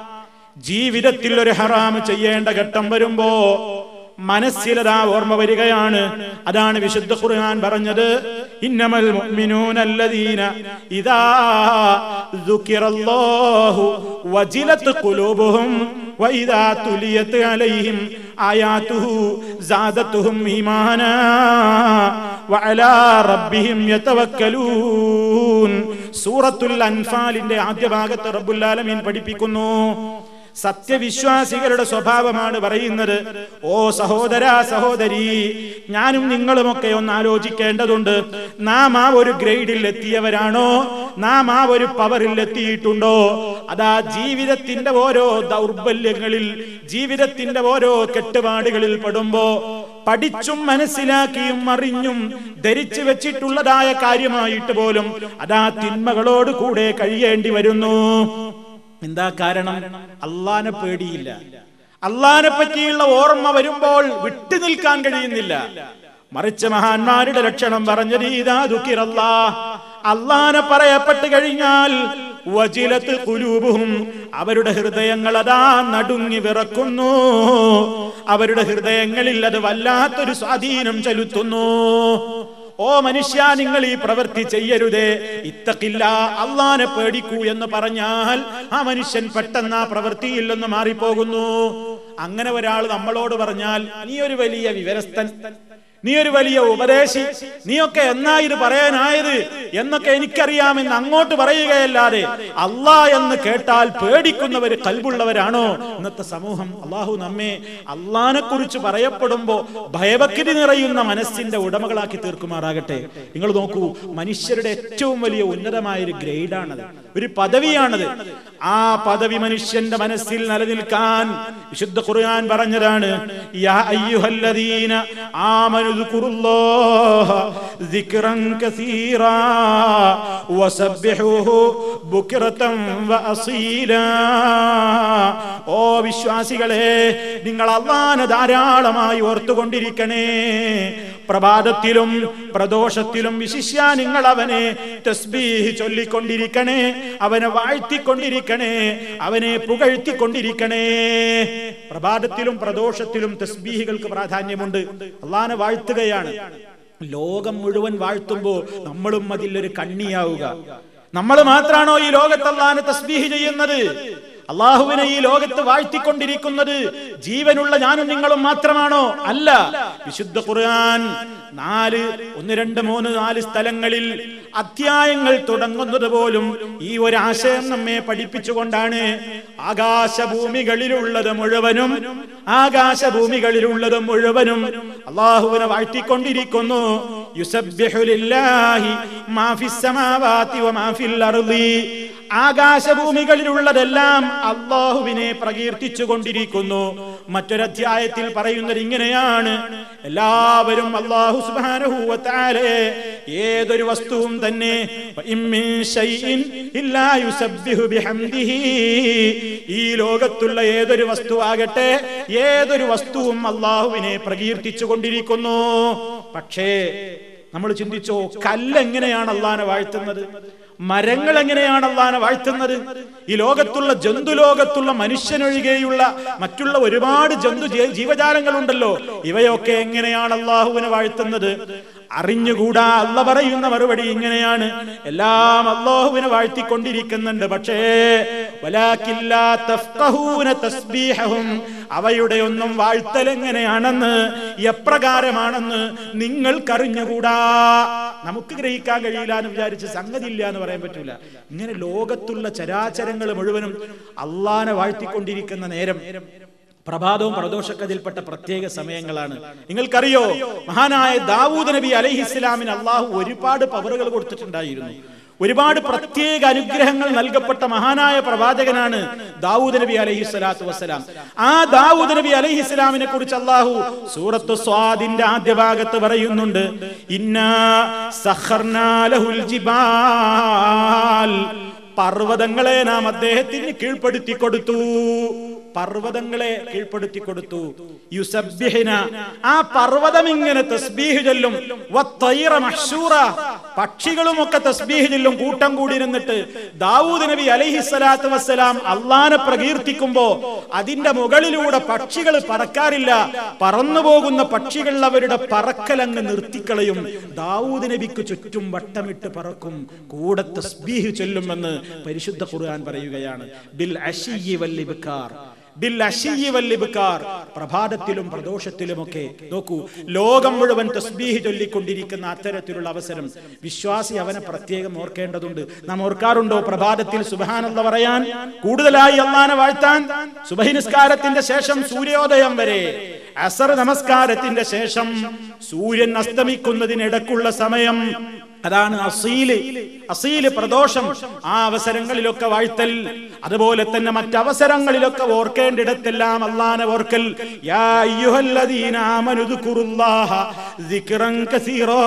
ജീവിതത്തിൽ ഒരു ഹറാം ചെയ്യേണ്ട ഘട്ടം വരുമ്പോ മനസ്സിലതാ ഓർമ്മ വരികയാണ് അതാണ് വിശുദ്ധ ഖുർആൻ പറഞ്ഞത് ഇന്നമൽ മുഅ്മിനൂനല്ലദീന ഇദാ ദുകിറല്ലാഹു വജിലത് ഖുലൂബുഹും وإذا تليت عليهم آياته زادتهم إيمانا وعلى ربهم يتوكلون സൂറത്തുൽ അൻഫാലിന്റെ ആദ്യ ഭാഗത്ത് റബ്ബുൽ ആലമീൻ പഠിപ്പിക്കുന്നു സത്യവിശ്വാസികളുടെ സ്വഭാവമാണ് പറയുന്നത് ഓ സഹോദര സഹോദരി ഞാനും നിങ്ങളുമൊക്കെ ഒന്ന് ആലോചിക്കേണ്ടതുണ്ട് നാം ആ ഒരു ഗ്രേഡിൽ എത്തിയവരാണോ നാം ആ ഒരു പവറിൽ എത്തിയിട്ടുണ്ടോ അതാ ജീവിതത്തിന്റെ ഓരോ ദൗർബല്യങ്ങളിൽ ജീവിതത്തിന്റെ ഓരോ കെട്ടുപാടുകളിൽ പെടുമ്പോ പഠിച്ചും മനസ്സിലാക്കിയും അറിഞ്ഞും ധരിച്ചു വെച്ചിട്ടുള്ളതായ കാര്യമായിട്ട് പോലും അതാ തിന്മകളോട് കൂടെ കഴിയേണ്ടി വരുന്നു എന്താ കാരണം അള്ളാനെ പേടിയില്ല അള്ളാനെ പറ്റിയുള്ള ഓർമ്മ വരുമ്പോൾ വിട്ടു നിൽക്കാൻ കഴിയുന്നില്ല മറിച്ച് മഹാന്മാരുടെ ലക്ഷണം പറഞ്ഞത് ഇതാ ദുഃഖിറല്ലാ അള്ളാനെ പറയപ്പെട്ട് കഴിഞ്ഞാൽ വജിലത്ത് കുലൂബും അവരുടെ ഹൃദയങ്ങൾ അതാ നടുങ്ങി വിറക്കുന്നു അവരുടെ ഹൃദയങ്ങളിൽ അത് വല്ലാത്തൊരു സ്വാധീനം ചെലുത്തുന്നു ഓ മനുഷ്യ നിങ്ങൾ ഈ പ്രവൃത്തി ചെയ്യരുതേ ഇത്തക്കില്ല അള്ളാനെ പേടിക്കൂ എന്ന് പറഞ്ഞാൽ ആ മനുഷ്യൻ പെട്ടെന്ന് ആ പ്രവൃത്തിയിൽ നിന്ന് മാറിപ്പോകുന്നു അങ്ങനെ ഒരാൾ നമ്മളോട് പറഞ്ഞാൽ നീ ഒരു വലിയ വിവരസ്ഥൻ നീ ഒരു വലിയ ഉപദേശി നീയൊക്കെ എന്നാ ഇത് പറയാനായത് എന്നൊക്കെ എനിക്കറിയാമെന്ന് അങ്ങോട്ട് പറയുകയല്ലാതെ അള്ളാ എന്ന് കേട്ടാൽ പേടിക്കുന്നവര് കൽബുള്ളവരാണോ ഇന്നത്തെ സമൂഹം അള്ളാഹു നമ്മെ അള്ളാനെ കുറിച്ച് പറയപ്പെടുമ്പോ ഭയഭക്തി നിറയുന്ന മനസ്സിന്റെ ഉടമകളാക്കി തീർക്കുമാറാകട്ടെ നിങ്ങൾ നോക്കൂ മനുഷ്യരുടെ ഏറ്റവും വലിയ ഉന്നതമായ ഒരു ഗ്രേഡാണത് ഒരു പദവിയാണത് ആ പദവി മനുഷ്യന്റെ മനസ്സിൽ നിലനിൽക്കാൻ വിശുദ്ധ ഖുർആൻ പറഞ്ഞതാണ് യാ അയ്യുഹല്ലദീന ആമനു آمنوا اذكروا الله ذكرا كثيرا وسبحوه بكرة وأصيلا ഓ വിശ്വാസികളെ നിങ്ങൾ അള്ളാനെ ധാരാളമായി ഓർത്തുകൊണ്ടിരിക്കണേ പ്രഭാതത്തിലും പ്രദോഷത്തിലും വിശിഷ്യ നിങ്ങൾ അവനെ തസ്ബീഹ് ചൊല്ലിക്കൊണ്ടിരിക്കണേ അവനെ വാഴ്ത്തിക്കൊണ്ടിരിക്കണേ അവനെ പുകഴ്ത്തിക്കൊണ്ടിരിക്കണേ പ്രഭാതത്തിലും പ്രദോഷത്തിലും തസ്ബീഹുകൾക്ക് പ്രാധാന്യമുണ്ട് അള്ളാനെ വാഴ്ത്തുകയാണ് ലോകം മുഴുവൻ വാഴ്ത്തുമ്പോ നമ്മളും അതിലൊരു കണ്ണിയാവുക നമ്മൾ മാത്രാണോ ഈ ലോകത്ത് അള്ളാനെ തസ്ബീഹ് ചെയ്യുന്നത് അള്ളാഹുവിനെ ഈ ലോകത്ത് വാഴ്ത്തിക്കൊണ്ടിരിക്കുന്നത് ജീവനുള്ള ഞാനും നിങ്ങളും മാത്രമാണോ അല്ല വിശുദ്ധ ഖുർആൻ നാല് ഒന്ന് രണ്ട് മൂന്ന് നാല് സ്ഥലങ്ങളിൽ അധ്യായങ്ങൾ തുടങ്ങുന്നത് പോലും ഈ ഒരു ആശയം നമ്മെ പഠിപ്പിച്ചുകൊണ്ടാണ് ആകാശഭൂമികളിലുള്ളത് മുഴുവനും ആകാശഭൂമികളിലുള്ളത് മുഴുവനും അള്ളാഹുവിനെ വാഴ്ത്തിക്കൊണ്ടിരിക്കുന്നു യുസബ്ബിഹു ലില്ലാഹി മാ ഫിസ് സമാവാതി വമാ ഫിൽ അർളി ആകാശഭൂമികളിലുള്ളതെല്ലാം അള്ളാഹുവിനെ പ്രകീർത്തിച്ചു കൊണ്ടിരിക്കുന്നു മറ്റൊരധ്യായത്തിൽ പറയുന്നത് ഇങ്ങനെയാണ് എല്ലാവരും അള്ളാഹു സുബാനഹൂവത്താലെ ഏതൊരു വസ്തുവും തന്നെ വഇൻ മിൻ ശൈഇൻ ഇല്ലാ യുസബ്ബിഹു ബിഹംദിഹി. ഈ ലോകത്തുള്ള ഏതൊരു വസ്തുവാകട്ടെ ഏതൊരു വസ്തുവും അള്ളാഹുവിനെ പ്രകീർത്തിച്ചു കൊണ്ടിരിക്കുന്നു പക്ഷേ നമ്മൾ ചിന്തിച്ചോ കല്ലെങ്ങനെയാണ് അള്ളാനെ വാഴ്ത്തുന്നത് മരങ്ങൾ എങ്ങനെയാണ് അള്ളാനെ വാഴ്ത്തുന്നത് ഈ ലോകത്തുള്ള ജന്തുലോകത്തുള്ള മനുഷ്യനൊഴികെയുള്ള മറ്റുള്ള ഒരുപാട് ജന്തു ജീ- ജീവജാലങ്ങളുണ്ടല്ലോ ഇവയൊക്കെ എങ്ങനെയാണ് അള്ളാഹുവിനെ വാഴ്ത്തുന്നത് അറിഞ്ഞുകൂടാ അല്ല പറയുന്ന മറുപടി ഇങ്ങനെയാണ് എല്ലാം അള്ളാഹുവിനെ വാഴ്ത്തിക്കൊണ്ടിരിക്കുന്നുണ്ട് പക്ഷേ വലാക്കില്ലാ തഫ്ഖഹൂന തസ്ബീഹഹും അവയുടെ ഒന്നും വാഴ്ത്തൽ എങ്ങനെയാണെന്ന് എപ്രകാരമാണെന്ന് നിങ്ങൾക്കറിഞ്ഞുകൂടാ നമുക്ക് ഗ്രഹിക്കാൻ കഴിയില്ല എന്ന് വിചാരിച്ച് സംഗതി ഇല്ല എന്ന് പറയാൻ പറ്റൂല ഇങ്ങനെ ലോകത്തുള്ള ചരാചരങ്ങൾ മുഴുവനും അള്ളാനെ വാഴ്ത്തിക്കൊണ്ടിരിക്കുന്ന നേരം പ്രഭാതവും പ്രദോഷക്കതിൽപ്പെട്ട പ്രത്യേക സമയങ്ങളാണ് നിങ്ങൾക്കറിയോ മഹാനായ ദാവൂദ് നബി അലൈഹി ഇസ്ലാമിന് അള്ളാഹു ഒരുപാട് പവറുകൾ കൊടുത്തിട്ടുണ്ടായിരുന്നു ഒരുപാട് പ്രത്യേക അനുഗ്രഹങ്ങൾ നൽകപ്പെട്ട മഹാനായ പ്രവാചകനാണ് ദാവൂദ് നബി അലൈഹി സ്വലാത്തു വസ്സലാം ആ ദാവൂദ് നബി അലൈഹി ഇസ്ലാമിനെ കുറിച്ച് അള്ളാഹു സൂറത്ത് സ്വാദിന്റെ ആദ്യ ഭാഗത്ത് പറയുന്നുണ്ട് ഇന്നാ സഖർനാ ലഹുൽ ജിബാൽ പർവ്വതങ്ങളെ നാം അദ്ദേഹത്തിന് കീഴ്പ്പെടുത്തി കൊടുത്തു പർവ്വതങ്ങളെ കീഴ്പ്പെടുത്തി കൊടുത്തു യുസബ്ബിഹിന ആ പർവ്വതം ഇങ്ങനെ തസ്ബീഹ് ചൊല്ലും വത്തൈറ മഹ്ശൂറ പക്ഷികളുമൊക്കെ തസ്ബീഹ് ചൊല്ലും കൂട്ടം കൂടി ഇരുന്നിട്ട് ദാവൂദ് നബി അലൈഹി സ്വലാത്തു വസ്സലാം അള്ളാനെ പ്രകീർത്തിക്കുമ്പോ അതിന്റെ മുകളിലൂടെ പക്ഷികൾ പറക്കാറില്ല പറന്നു പോകുന്ന പക്ഷികൾ അവരുടെ പറക്കലങ്ങ് നിർത്തിക്കളയും ദാവൂദ് നബിക്ക് ചുറ്റും വട്ടമിട്ട് പറക്കും കൂടെ തസ്ബീഹ് ചൊല്ലുമെന്ന് പരിശുദ്ധ ഖുർആൻ പറയുകയാണ് ബിൽ അശിയ്യി വല്ലിബ്കാർ ബിൽ അശിയ്യി വല്ലിബ്കാർ പ്രഭാതത്തിലും പ്രദോഷത്തിലുമൊക്കെ നോക്കൂ ലോകം മുഴുവൻ തസ്ബീഹ് ചൊല്ലിക്കൊണ്ടിരിക്കുന്ന അത്തരത്തിലുള്ള അവസരം വിശ്വാസി അവനെ പ്രത്യേകം ഓർക്കേണ്ടതുണ്ട് നാം ഓർക്കാറുണ്ടോ പ്രഭാതത്തിൽ സുബഹാനല്ല പറയാൻ കൂടുതലായി അള്ളാനെ വാഴ്ത്താൻ സുബഹി നിസ്കാരത്തിന്റെ ശേഷം സൂര്യോദയം വരെ അസർ നമസ്കാരത്തിന്റെ ശേഷം സൂര്യൻ അസ്തമിക്കുന്നതിനിടക്കുള്ള സമയം അതാണ് അസീല് അസീല് പ്രദോഷം ആ അവസരങ്ങളിലൊക്കെ വാഴ്ത്തൽ അതുപോലെ തന്നെ മറ്റവസരങ്ങളിലൊക്കെ ഓർക്കേണ്ടിടത്തെല്ലാം അള്ളാനെ ഓർക്കൽ യാ അയ്യുഹല്ലദീന ആമനു ദുകുറുല്ലാഹ ദിക്റൻ കസീറാ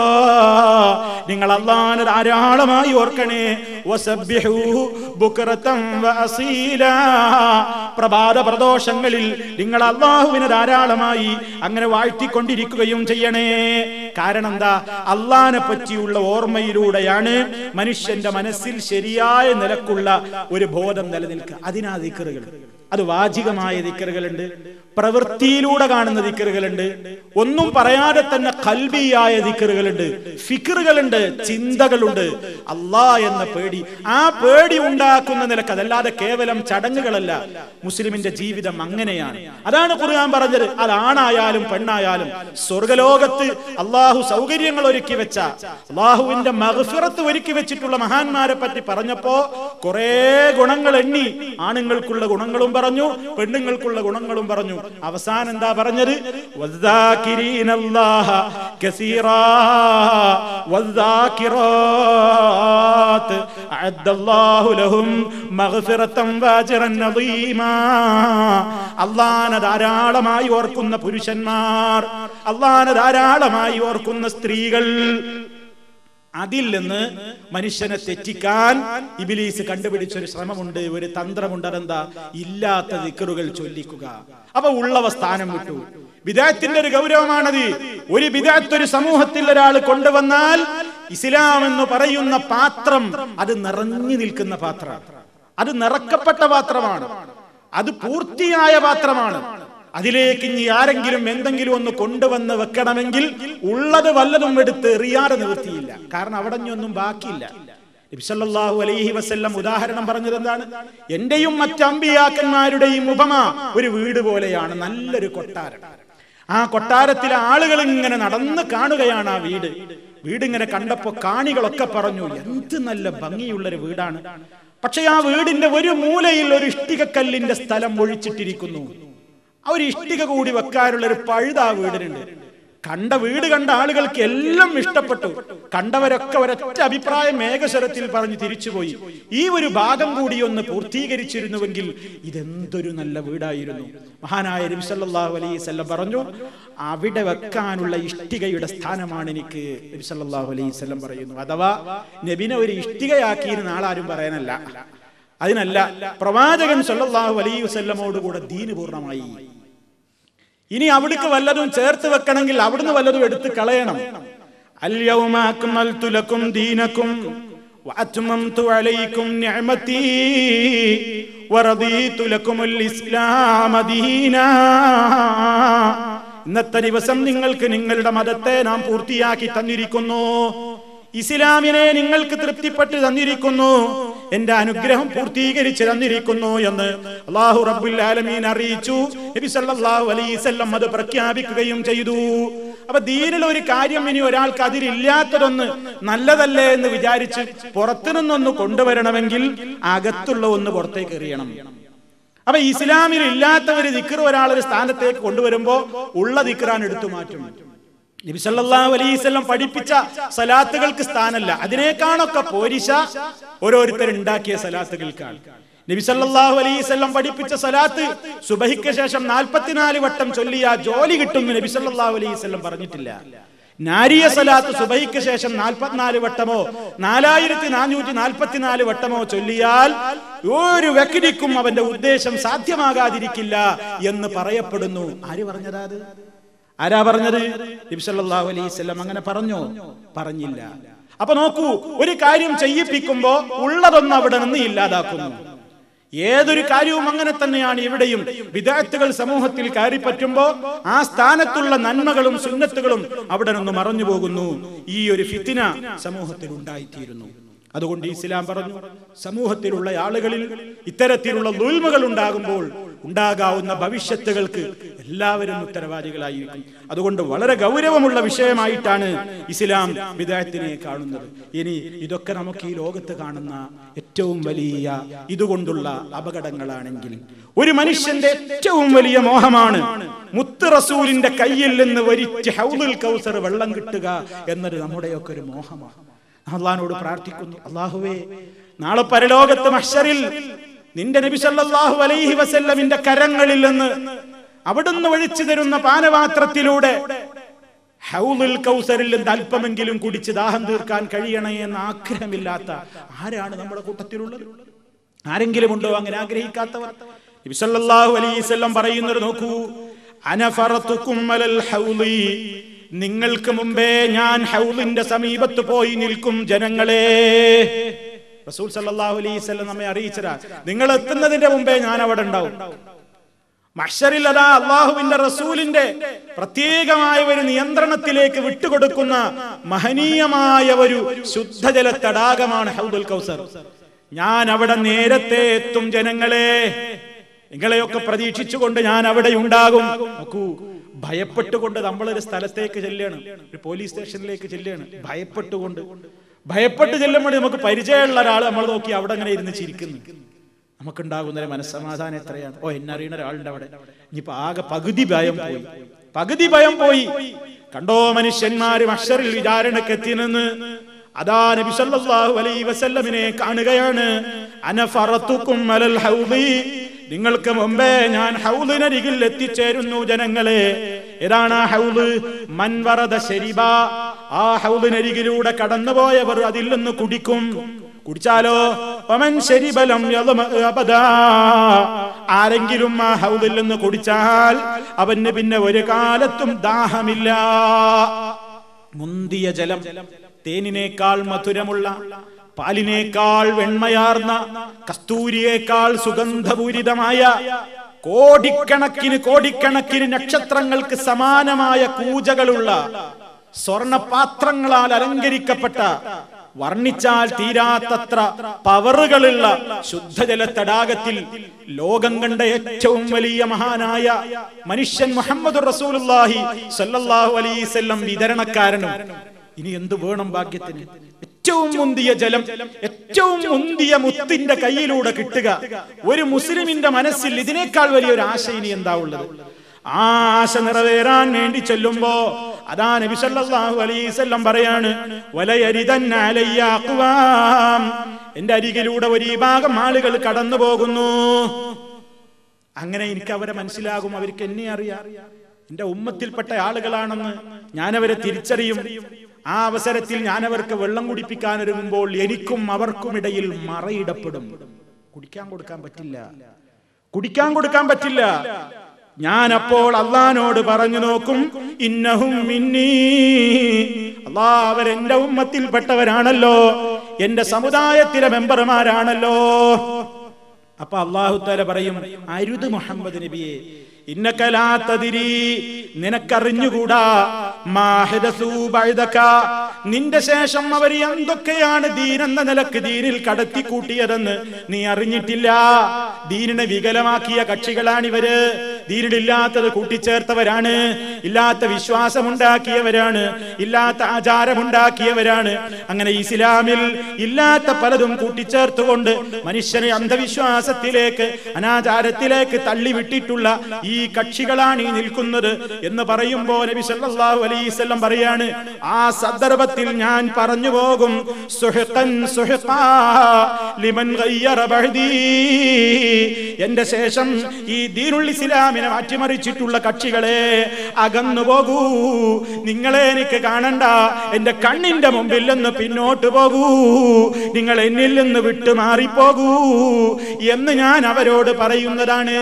നിങ്ങൾ അള്ളാനെ ധാരാളമായി ഓർക്കണേ വസബ്ബിഹൂഹു ബുക്റതൻ വഅസീലാ പ്രഭാത പ്രദോഷങ്ങളിൽ നിങ്ങൾ അള്ളാഹുവിനെ ധാരാളമായി അങ്ങനെ വാഴ്ത്തിക്കൊണ്ടിരിക്കുകയും ചെയ്യണേ കാരണം എന്താ അള്ളാനെ പറ്റിയുള്ള ഓർമ്മയിലൂടെയാണ് മനുഷ്യന്റെ മനസ്സിൽ ശരിയായ നിലക്കുള്ള ഒരു ബോധം നിലനിൽക്കുക അതിനാ ദിക്കറുകൾ അത് വാചികമായ ദിക്കറുകളുണ്ട് പ്രവൃത്തിയിലൂടെ കാണുന്ന ദിക്കറുകളുണ്ട് ഒന്നും പറയാതെ തന്നെ കൽബിയായ ദിക്കറുകളുണ്ട് ഫിക്കറുകളുണ്ട് ചിന്തകളുണ്ട് അള്ളാ എന്ന പേടി ആ പേടി ഉണ്ടാക്കുന്ന നിലക്ക് അതല്ലാതെ കേവലം ചടങ്ങുകളല്ല മുസ്ലിമിന്റെ ജീവിതം അങ്ങനെയാണ് അതാണ് ഖുർആൻ പറഞ്ഞത് അതാണായാലും പെണ്ണായാലും സ്വർഗലോകത്ത് അള്ളാഹു സൗകര്യങ്ങൾ ഒരുക്കി വെച്ച അള്ളാഹുവിന്റെ മഹഫിറത്ത് ഒരുക്കി വെച്ചിട്ടുള്ള മഹാന്മാരെ പറ്റി പറഞ്ഞപ്പോ കുറെ ഗുണങ്ങൾ എണ്ണി ആണുങ്ങൾക്കുള്ള ഗുണങ്ങളും പറഞ്ഞു പെണ്ണുങ്ങൾക്കുള്ള ഗുണങ്ങളും പറഞ്ഞു അവസാനം എന്താ പറഞ്ഞത് വദ്ദാകിരീനല്ലാഹ كثيرا والذاكرات أعد الله لهم مغفرة واجرا عظيما അള്ളാനെ ധാരാളമായി ഓർക്കുന്ന പുരുഷന്മാർ അള്ളാനെ ധാരാളമായി ഓർക്കുന്ന സ്ത്രീകൾ അതിൽ നിന്ന് മനുഷ്യനെ തെറ്റിക്കാൻ ഇബിലീസ് കണ്ടുപിടിച്ച ഒരു ശ്രമമുണ്ട് ഒരു തന്ത്രമുണ്ട് അതെന്താ ഇല്ലാത്ത ദിക്കറുകൾ ചൊല്ലിക്കുക അപ്പൊ ഉള്ളവ സ്ഥാനം വിട്ടു വിദാത്തിന്റെ ഒരു ഗൗരവമാണത് ഒരു വിദാത്ത് ഒരു സമൂഹത്തിൽ ഒരാൾ കൊണ്ടുവന്നാൽ ഇസ്ലാം എന്ന് പറയുന്ന പാത്രം അത് നിറഞ്ഞു നിൽക്കുന്ന പാത്രം അത് നിറക്കപ്പെട്ട പാത്രമാണ് അത് പൂർത്തിയായ പാത്രമാണ് അതിലേക്ക് ഇനി ആരെങ്കിലും എന്തെങ്കിലും ഒന്ന് കൊണ്ടുവന്ന് വെക്കണമെങ്കിൽ ഉള്ളത് വല്ലതും എടുത്ത് എറിയാതെ നിവൃത്തിയില്ല കാരണം അവിടെ ഒന്നും ബാക്കിയില്ല നബിസല്ലാഹു അലൈഹി വസല്ലം ഉദാഹരണം പറഞ്ഞത് എന്താണ് എന്റെയും മറ്റമ്പിയാക്കന്മാരുടെയും ഉപമ ഒരു വീട് പോലെയാണ് നല്ലൊരു കൊട്ടാരം ആ കൊട്ടാരത്തിലെ ആളുകൾ ഇങ്ങനെ നടന്ന് കാണുകയാണ് ആ വീട് വീട് ഇങ്ങനെ കണ്ടപ്പോ കാണികളൊക്കെ പറഞ്ഞു എന്ത് നല്ല ഭംഗിയുള്ളൊരു വീടാണ് പക്ഷെ ആ വീടിന്റെ ഒരു മൂലയിൽ ഒരു ഇഷ്ടികക്കല്ലിന്റെ സ്ഥലം ഒഴിച്ചിട്ടിരിക്കുന്നു ആ ഒരു ഇഷ്ടിക കൂടി വെക്കാനുള്ള ഒരു പഴുത ആ വീടിനുണ്ട് കണ്ട വീട് കണ്ട ആളുകൾക്ക് എല്ലാം ഇഷ്ടപ്പെട്ടു കണ്ടവരൊക്കെ ഒരൊറ്റ അഭിപ്രായം മേഘസ്വരത്തിൽ പറഞ്ഞു തിരിച്ചുപോയി ഈ ഒരു ഭാഗം കൂടി ഒന്ന് പൂർത്തീകരിച്ചിരുന്നുവെങ്കിൽ ഇതെന്തൊരു നല്ല വീടായിരുന്നു മഹാനായ നബിസല്ലാഹു അലൈസ് പറഞ്ഞു അവിടെ വെക്കാനുള്ള ഇഷ്ടികയുടെ സ്ഥാനമാണ് എനിക്ക് നബിസല്ലാഹു അലൈസ് പറയുന്നു അഥവാ നബിനെ ഒരു ഇഷ്ടികയാക്കിയിരുന്ന ആളാരും പറയാനല്ല അതിനല്ല പ്രവാചകൻ സല്ലല്ലാഹു അലൈഹി വസല്ലമോട് കൂടെ ദീന് പൂർണ്ണമായി ഇനി അവിടേക്ക് വല്ലതും ചേർത്ത് വെക്കണമെങ്കിൽ അവിടുന്ന് വല്ലതും എടുത്ത് കളയണം اليوم أكملت لكم دينكم وأتممت عليكم نعمتي ورضيت لكم الإسلام دينا ഇന്നത്തെ ദിവസം നിങ്ങൾക്ക് നിങ്ങളുടെ മതത്തെ നാം പൂർത്തിയാക്കി തന്നിരിക്കുന്നു ഇസ്ലാമിനെ നിങ്ങൾക്ക് തൃപ്തിപ്പെട്ട് തന്നിരിക്കുന്നു എന്റെ അനുഗ്രഹം പൂർത്തീകരിച്ച് തന്നിരിക്കുന്നു എന്ന് അള്ളാഹു റബ്ബുൽ ആലമീൻ അറിയിച്ചു നബി സല്ലല്ലാഹു അലൈഹി വസല്ലം അത് പ്രഖ്യാപിക്കുകയും ചെയ്തു അപ്പൊ ദീനിൽ ഒരു കാര്യം ഇനി ഒരാൾക്ക് അതിലില്ലാത്തതൊന്ന് നല്ലതല്ലേ എന്ന് വിചാരിച്ച് പുറത്തുനിന്നൊന്ന് കൊണ്ടുവരണമെങ്കിൽ അകത്തുള്ള ഒന്ന് പുറത്തേക്ക് എറിയണം അപ്പൊ ഇസ്ലാമിൽ ഇല്ലാത്ത ഒരു ദിക്കർ ഒരാൾ ഒരു സ്ഥാനത്തേക്ക് കൊണ്ടുവരുമ്പോ ഉള്ള ദിക്കറാൻ എടുത്തു മാറ്റും നബി സല്ലല്ലാഹു അലൈഹി വസല്ലം പഠിപ്പിച്ച സലാത്തുകൾക്ക് സ്ഥാനല്ല അതിനേക്കാണൊക്കെ പോരിശ ഓരോരുത്തർ ഉണ്ടാക്കിയ സലാത്തുകൾക്കാണ് നബി സല്ലല്ലാഹു അലൈഹി വസല്ലം പഠിപ്പിച്ച സലാത്ത് സുബഹിക്ക് ശേഷം നാൽപ്പത്തിനാല് വട്ടം ചൊല്ലിയ ജോലി കിട്ടുമെന്ന് നബി സല്ലല്ലാഹു അലൈഹി വസല്ലം പറഞ്ഞിട്ടില്ല നാരിയ സലാത്ത് സുബഹിക്ക് ശേഷം നാൽപ്പത്തിനാല് വട്ടമോ നാലായിരത്തി നാനൂറ്റി നാൽപ്പത്തിനാല് വട്ടമോ ചൊല്ലിയാൽ ഒരു വ്യക്തിക്കും അവന്റെ ഉദ്ദേശം സാധ്യമാകാതിരിക്കില്ല എന്ന് പറയപ്പെടുന്നു ആര് പറഞ്ഞതാ അത് ആരാ പറഞ്ഞത് നബിസല്ലാഹു അലൈഹി സ്വലം അങ്ങനെ പറഞ്ഞോ പറഞ്ഞില്ല അപ്പൊ നോക്കൂ ഒരു കാര്യം ചെയ്യിപ്പിക്കുമ്പോ ഉള്ളതൊന്നും അവിടെ നിന്ന് ഇല്ലാതാക്കുന്നു ഏതൊരു കാര്യവും അങ്ങനെ തന്നെയാണ് ഇവിടെയും വിദാർത്ഥികൾ സമൂഹത്തിൽ കയറിപ്പറ്റുമ്പോ ആ സ്ഥാനത്തുള്ള നന്മകളും സുന്നത്തുകളും അവിടെ നിന്ന് മറഞ്ഞു പോകുന്നു ഈ ഒരു ഫിത്തിന സമൂഹത്തിൽ ഉണ്ടായിത്തീരുന്നു അതുകൊണ്ട് ഇസ്ലാം പറഞ്ഞു സമൂഹത്തിലുള്ള ആളുകളിൽ ഇത്തരത്തിലുള്ള ദുൽമകൾ ഉണ്ടാകുമ്പോൾ ഉണ്ടാകാവുന്ന ഭവിഷ്യത്തുകൾക്ക് എല്ലാവരും ഉത്തരവാദികളായിരിക്കും അതുകൊണ്ട് വളരെ ഗൗരവമുള്ള വിഷയമായിട്ടാണ് ഇസ്ലാം വിദായത്തിനെ കാണുന്നത് ഇനി ഇതൊക്കെ നമുക്ക് ഈ ലോകത്ത് കാണുന്ന ഏറ്റവും വലിയ ഇതുകൊണ്ടുള്ള അപകടങ്ങളാണെങ്കിൽ ഒരു മനുഷ്യന്റെ ഏറ്റവും വലിയ മോഹമാണ് മുത്ത് റസൂലിന്റെ കയ്യിൽ നിന്ന് വരിച്ച് ഹൗലുൽ കൗസർ വെള്ളം കിട്ടുക എന്നത് നമ്മുടെയൊക്കെ ഒരു മോഹമാണ് അള്ളഹാനോട് പ്രാർത്ഥിക്കുന്നു അള്ളാഹുവേ നാളെ പരലോകത്ത് മഹ്ഷറിൽ നിന്റെ നബി സല്ലല്ലാഹു അലൈഹി വസല്ലമിന്റെ കരങ്ങളിൽ നിന്ന് അവിടുന്ന് ഒഴിച്ചു തരുന്ന പാനപാത്രത്തിലൂടെ ഹൗലുൽ കൗസറിൽ നിന്ന് അല്പമെങ്കിലും കുടിച്ച് ദാഹം തീർക്കാൻ കഴിയണേ എന്ന ആഗ്രഹമില്ലാത്ത ആരാണ് നമ്മുടെ കൂട്ടത്തിലുള്ളത് ആരെങ്കിലും ഉണ്ടോ അങ്ങനെ ആഗ്രഹിക്കാത്തവർ നബി സല്ലല്ലാഹു അലൈഹി വസല്ലം പറയുന്നത് നോക്കൂ അനഫറത്തുക്കും അലൽ ഹൗലി നിങ്ങൾക്ക് മുമ്പേ ഞാൻ ഹൗലിന്റെ സമീപത്ത് പോയി നിൽക്കും ജനങ്ങളെ റസൂൽ സല്ലല്ലാഹു അലൈഹി വസല്ലം നമ്മെ അറിയിച്ചതാ നിങ്ങൾ എത്തുന്നതിന്റെ മുമ്പേ ഞാൻ അവിടെ ഉണ്ടാവും മഷറിൽ അതാ അള്ളാഹുവിന്റെ റസൂലിന്റെ പ്രത്യേകമായ ഒരു നിയന്ത്രണത്തിലേക്ക് വിട്ടുകൊടുക്കുന്ന മഹനീയമായ ഒരു ശുദ്ധജല തടാകമാണ് ഹൗദുൽ കൗസർ ഞാൻ അവിടെ നേരത്തെ എത്തും ജനങ്ങളെ നിങ്ങളെയൊക്കെ പ്രതീക്ഷിച്ചുകൊണ്ട് ഞാൻ അവിടെ ഉണ്ടാകും നോക്കൂ ഭയപ്പെട്ടുകൊണ്ട് നമ്മളൊരു സ്ഥലത്തേക്ക് ചെല്ലുകയാണ് ഒരു പോലീസ് സ്റ്റേഷനിലേക്ക് ചെല്ലുകയാണ് ഭയപ്പെട്ടുകൊണ്ട് ഭയപ്പെട്ട് ചെല്ലുമ്പോൾ നമുക്ക് പരിചയമുള്ള ഒരാൾ നമ്മൾ നോക്കി അവിടെ അങ്ങനെ ഇരുന്ന് ചിരിക്കുന്നു നമുക്കുണ്ടാകുന്ന ഒരു മനസ്സമാധാനം എത്രയാണ് ഓ എന്നറിയുന്ന ഒരാളുണ്ട് അവിടെ ഇനിയിപ്പോ ആകെ പകുതി ഭയം പോയി പകുതി ഭയം പോയി കണ്ടോ മനുഷ്യന്മാര് മഷറിൽ വിചാരണക്ക് എത്തി നിന്ന് അതാ നബി സല്ലല്ലാഹു അലൈഹി വസല്ലമിനെ കാണുകയാണ് അന ഫറത്തുക്കും അലൽ ഹൗദി നിങ്ങൾക്ക് മുമ്പേ ഞാൻ ഹൗദിനരികിൽ എത്തിച്ചേരുന്നു ജനങ്ങളെ ഏതാണ് ആ ഹൗദ് മൻവറത ശരിബ ആ ഹൗദിനരികിലൂടെ കടന്നുപോയവർ അതിൽ നിന്ന് കുടിക്കും കുടിച്ചാലോ ഒമൻ ശരിബലം യദ്മ അബദാ. ആരെങ്കിലും ആ ഹൗദിൽ നിന്ന് കുടിച്ചാൽ അവന് പിന്നെ ഒരു കാലത്തും ദാഹമില്ല മുന്തിയ ജലം തേനിനേക്കാൾ മധുരമുള്ള പാലിനേക്കാൾ വെണ്മയാർന്ന കസ്തൂരിയേക്കാൾ സുഗന്ധപൂരിതമായ കോടിക്കണക്കിന് കോടിക്കണക്കിന് നക്ഷത്രങ്ങൾക്ക് സമാനമായ കൂജകളുള്ള സ്വർണപാത്രങ്ങളാൽ അലങ്കരിക്കപ്പെട്ട വർണ്ണിച്ചാൽ തീരാത്തത്ര പവറുകളുള്ള ശുദ്ധജല തടാകത്തിൽ ലോകം കണ്ട ഏറ്റവും വലിയ മഹാനായ മനുഷ്യൻ മുഹമ്മദ് റസൂലുള്ളാഹി സല്ലല്ലാഹു അലൈഹിസല്ലം വിതരണക്കാരനും ഇനി എന്ത് വേണം ഭാഗ്യത്തിന് ഏറ്റവും മുന്തിയ ജലം ഏറ്റവും മുന്തിയ മുത്തിന്റെ കയ്യിലൂടെ കിട്ടുക ഒരു മുസ്ലിമിന്റെ മനസ്സിൽ ഇതിനേക്കാൾ വലിയൊരു ആശ ഇനി എന്താ ഉള്ളത് ആ ആശ നിറവേറാൻ വേണ്ടി ചെല്ലുമ്പോ അതാ നബി സല്ലല്ലാഹു അലൈഹി വസല്ലം പറയാണ് വലയരിതന്ന അലയ്യ അഖ്വാം എന്റെ അരികിലൂടെ ഒരു വിഭാഗം ആളുകൾ കടന്നു പോകുന്നു അങ്ങനെ എനിക്ക് അവരെ മനസ്സിലാകും അവർക്ക് എന്നെ അറിയാം എന്റെ ഉമ്മത്തിൽപ്പെട്ട ആളുകളാണെന്ന് ഞാനവരെ തിരിച്ചറിയും ആ അവസരത്തിൽ ഞാനവർക്ക് വെള്ളം കുടിപ്പിക്കാൻ ഒരുങ്ങുമ്പോൾ എനിക്കും അവർക്കും ഇടയിൽ മറയിടപ്പെടും കുടിക്കാൻ കൊടുക്കാൻ പറ്റില്ല കുടിക്കാൻ കൊടുക്കാൻ പറ്റില്ല ഞാൻ അപ്പോൾ അള്ളഹാനോട് പറഞ്ഞു നോക്കും ഇന്നഹും മിന്നീ അള്ളാ അവരെന്റെ ഉമ്മത്തിൽപ്പെട്ടവരാണല്ലോ എന്റെ സമുദായത്തിലെ മെമ്പർമാരാണല്ലോ അപ്പൊ അള്ളാഹു താല പറയും അരുത് മുഹമ്മദ് നബിയെ ഇന്നക്കലാത്തതിരി നിനക്കറിഞ്ഞുകൂടാ മാഹിദസൂ ബഅദക. നിന്റെ ശേഷം അവർ എന്തൊക്കെയാണ് ദീനെന്ന നിലക്ക് ദീനിൽ കടത്തിക്കൂട്ടിയതെന്ന് നീ അറിഞ്ഞിട്ടില്ല ദീനിനെ വികലമാക്കിയ കക്ഷികളാണിവര് ദീനിലില്ലാത്തത് കൂട്ടിച്ചേർത്തവരാണ് ഇല്ലാത്ത വിശ്വാസമുണ്ടാക്കിയവരാണ് ഇല്ലാത്ത ആചാരമുണ്ടാക്കിയവരാണ് അങ്ങനെ ഇസ്ലാമിൽ ഇല്ലാത്ത പലതും കൂട്ടിച്ചേർത്തുകൊണ്ട് മനുഷ്യനെ അന്ധവിശ്വാസത്തിലേക്ക് അനാചാരത്തിലേക്ക് തള്ളിവിട്ടിട്ടുള്ള ഈ കക്ഷികളാണ് ഈ നിൽക്കുന്നത് എന്ന് പറയുമ്പോൾ നബി സല്ലല്ലാഹു അലൈഹി വസല്ലം പറയാണ് ആ സന്ദർഭത്തിൽ ഞാൻ പറഞ്ഞു പോകും സുഹ്ഖൻ സുഹ്ഖാ ലിമൻ ഗയ്യറ ബഅദീ എന്റെ ശേഷം ഈ ദീനുൽ ഇസ്ലാമിനെ മാറ്റിമറിച്ചിട്ടുള്ള കക്ഷികളെ അകന്നു പോകൂ നിങ്ങളെ എനിക്ക് കാണണ്ട എന്റെ കണ്ണിന്റെ മുമ്പിൽ നിന്ന് പിന്നോട്ട് പോകൂ നിങ്ങൾ എന്നിൽ നിന്ന് വിട്ടു മാറിപ്പോകൂ എന്ന് ഞാൻ അവരോട് പറയുന്നതാണ്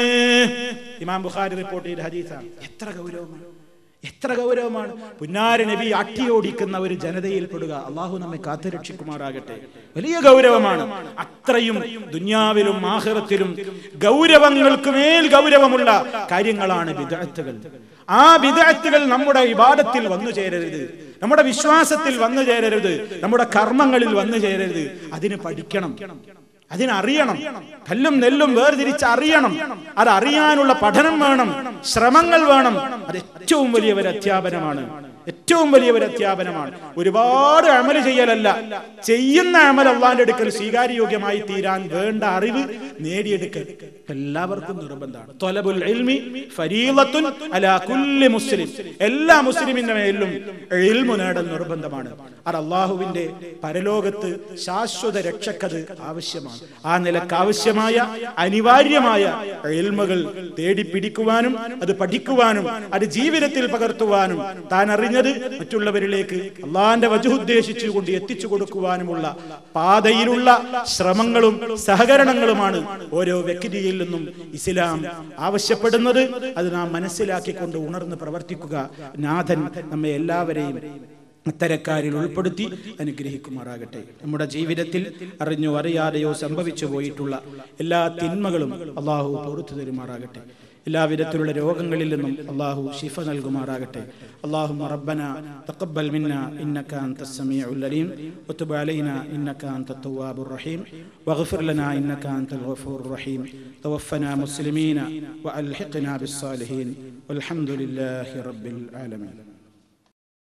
ഇമാം ബുഖാരി റിപ്പോർട്ട് ചെയ്ത ഹദീസാണ് എത്ര ഗൗരവമാണ് എത്ര ഗൗരവമാണ് പുന്നാര നബി അട്ടിയോടിക്കുന്ന ഒരു ജനതയിൽപ്പെടുക അള്ളാഹു നമ്മെ കാത്തുരക്ഷിക്കുമാറാകട്ടെ വലിയ ഗൗരവമാണ് അത്രയും ദുന്യാവിലും ആഹ്റത്തിലും ഗൗരവങ്ങൾക്ക് മേൽ ഗൗരവമുള്ള കാര്യങ്ങളാണ് വിദഗ്ധകൾ ആ വിദഗ്ധകൾ നമ്മുടെ വിവാദത്തിൽ വന്നു ചേരരുത് നമ്മുടെ വിശ്വാസത്തിൽ വന്നു ചേരരുത് നമ്മുടെ കർമ്മങ്ങളിൽ വന്നു ചേരരുത് അതിന് പഠിക്കണം അതിനറിയണം കല്ലും നെല്ലും വേർതിരിച്ച് അറിയണം അത് അറിയാനുള്ള പഠനം വേണം ശ്രമങ്ങൾ വേണം അത് ഏറ്റവും വലിയ ഒരു അധ്യാപനമാണ് ഏറ്റവും വലിയ ഒരു അധ്യാപനമാണ് ഒരുപാട് അമല് ചെയ്യലല്ല ചെയ്യുന്ന അമൽ അള്ളാന്റെ അടുക്കൽ സ്വീകാര്യോഗ്യമായി തീരാൻ വേണ്ട അറിവ് നേടിയെടുക്കൽ എല്ലാവർക്കും നിർബന്ധമാണ് തൊലബുൽ ഇൽമി ഫരീളത്തുൻ അലാ കുല്ലി മുസ്ലിം എല്ലാ മുസ്ലിമിന്റെ മേലും ഇൽമു നേടൽ നിർബന്ധമാണ് അത് അള്ളാഹുവിന്റെ പരലോകത്ത് ശാശ്വത രക്ഷക്കത് ആവശ്യമാണ് ആ നിലക്ക് ആവശ്യമായ അനിവാര്യമായ ഇൽമുകൾ തേടി പിടിക്കുവാനും അത് പഠിക്കുവാനും അത് ജീവിതത്തിൽ പകർത്തുവാനും താൻ അറിഞ്ഞത് മറ്റുള്ളവരിലേക്ക് അള്ളാന്റെ വജുദ്ദേശിച്ചുകൊണ്ട് എത്തിച്ചു കൊടുക്കുവാനുമുള്ള പാതയിലുള്ള ശ്രമങ്ങളും സഹകരണങ്ങളുമാണ് ഓരോ വ്യക്തിയിൽ നിന്നും ഇസ്ലാം ആവശ്യപ്പെടുന്നത് അത് നാം മനസ്സിലാക്കിക്കൊണ്ട് ഉണർന്ന് പ്രവർത്തിക്കുക നാഥൻ നമ്മെ എല്ലാവരെയും അത്തരക്കാരിൽ ഉൾപ്പെടുത്തി അനുഗ്രഹിക്കുമാറാകട്ടെ നമ്മുടെ ജീവിതത്തിൽ അറിഞ്ഞോ അറിയാതെയോ സംഭവിച്ചു പോയിട്ടുള്ള എല്ലാ തിന്മകളും അള്ളാഹു പൊറത്തു തരുമാറാകട്ടെ എല്ലാവിധത്തിലുള്ള രോഗങ്ങളിൽ നിന്നും അള്ളാഹു ഷിഫ നൽകുമാറാകട്ടെ അള്ളാഹു റബ്ബന തഖബ്ബൽ മിന്ന ഇന്നക അൻത സമീഉൽ അലീം വതുബ് അലൈനാ ഇന്നക അൻത തവ്വാബുർ റഹീം വഗ്ഫിർ ലനാ ഇന്നക അൻതൽ ഗഫൂറുർ റഹീം توفنا مسلمين وألحقنا بالصالحين والحمد لله رب العالمين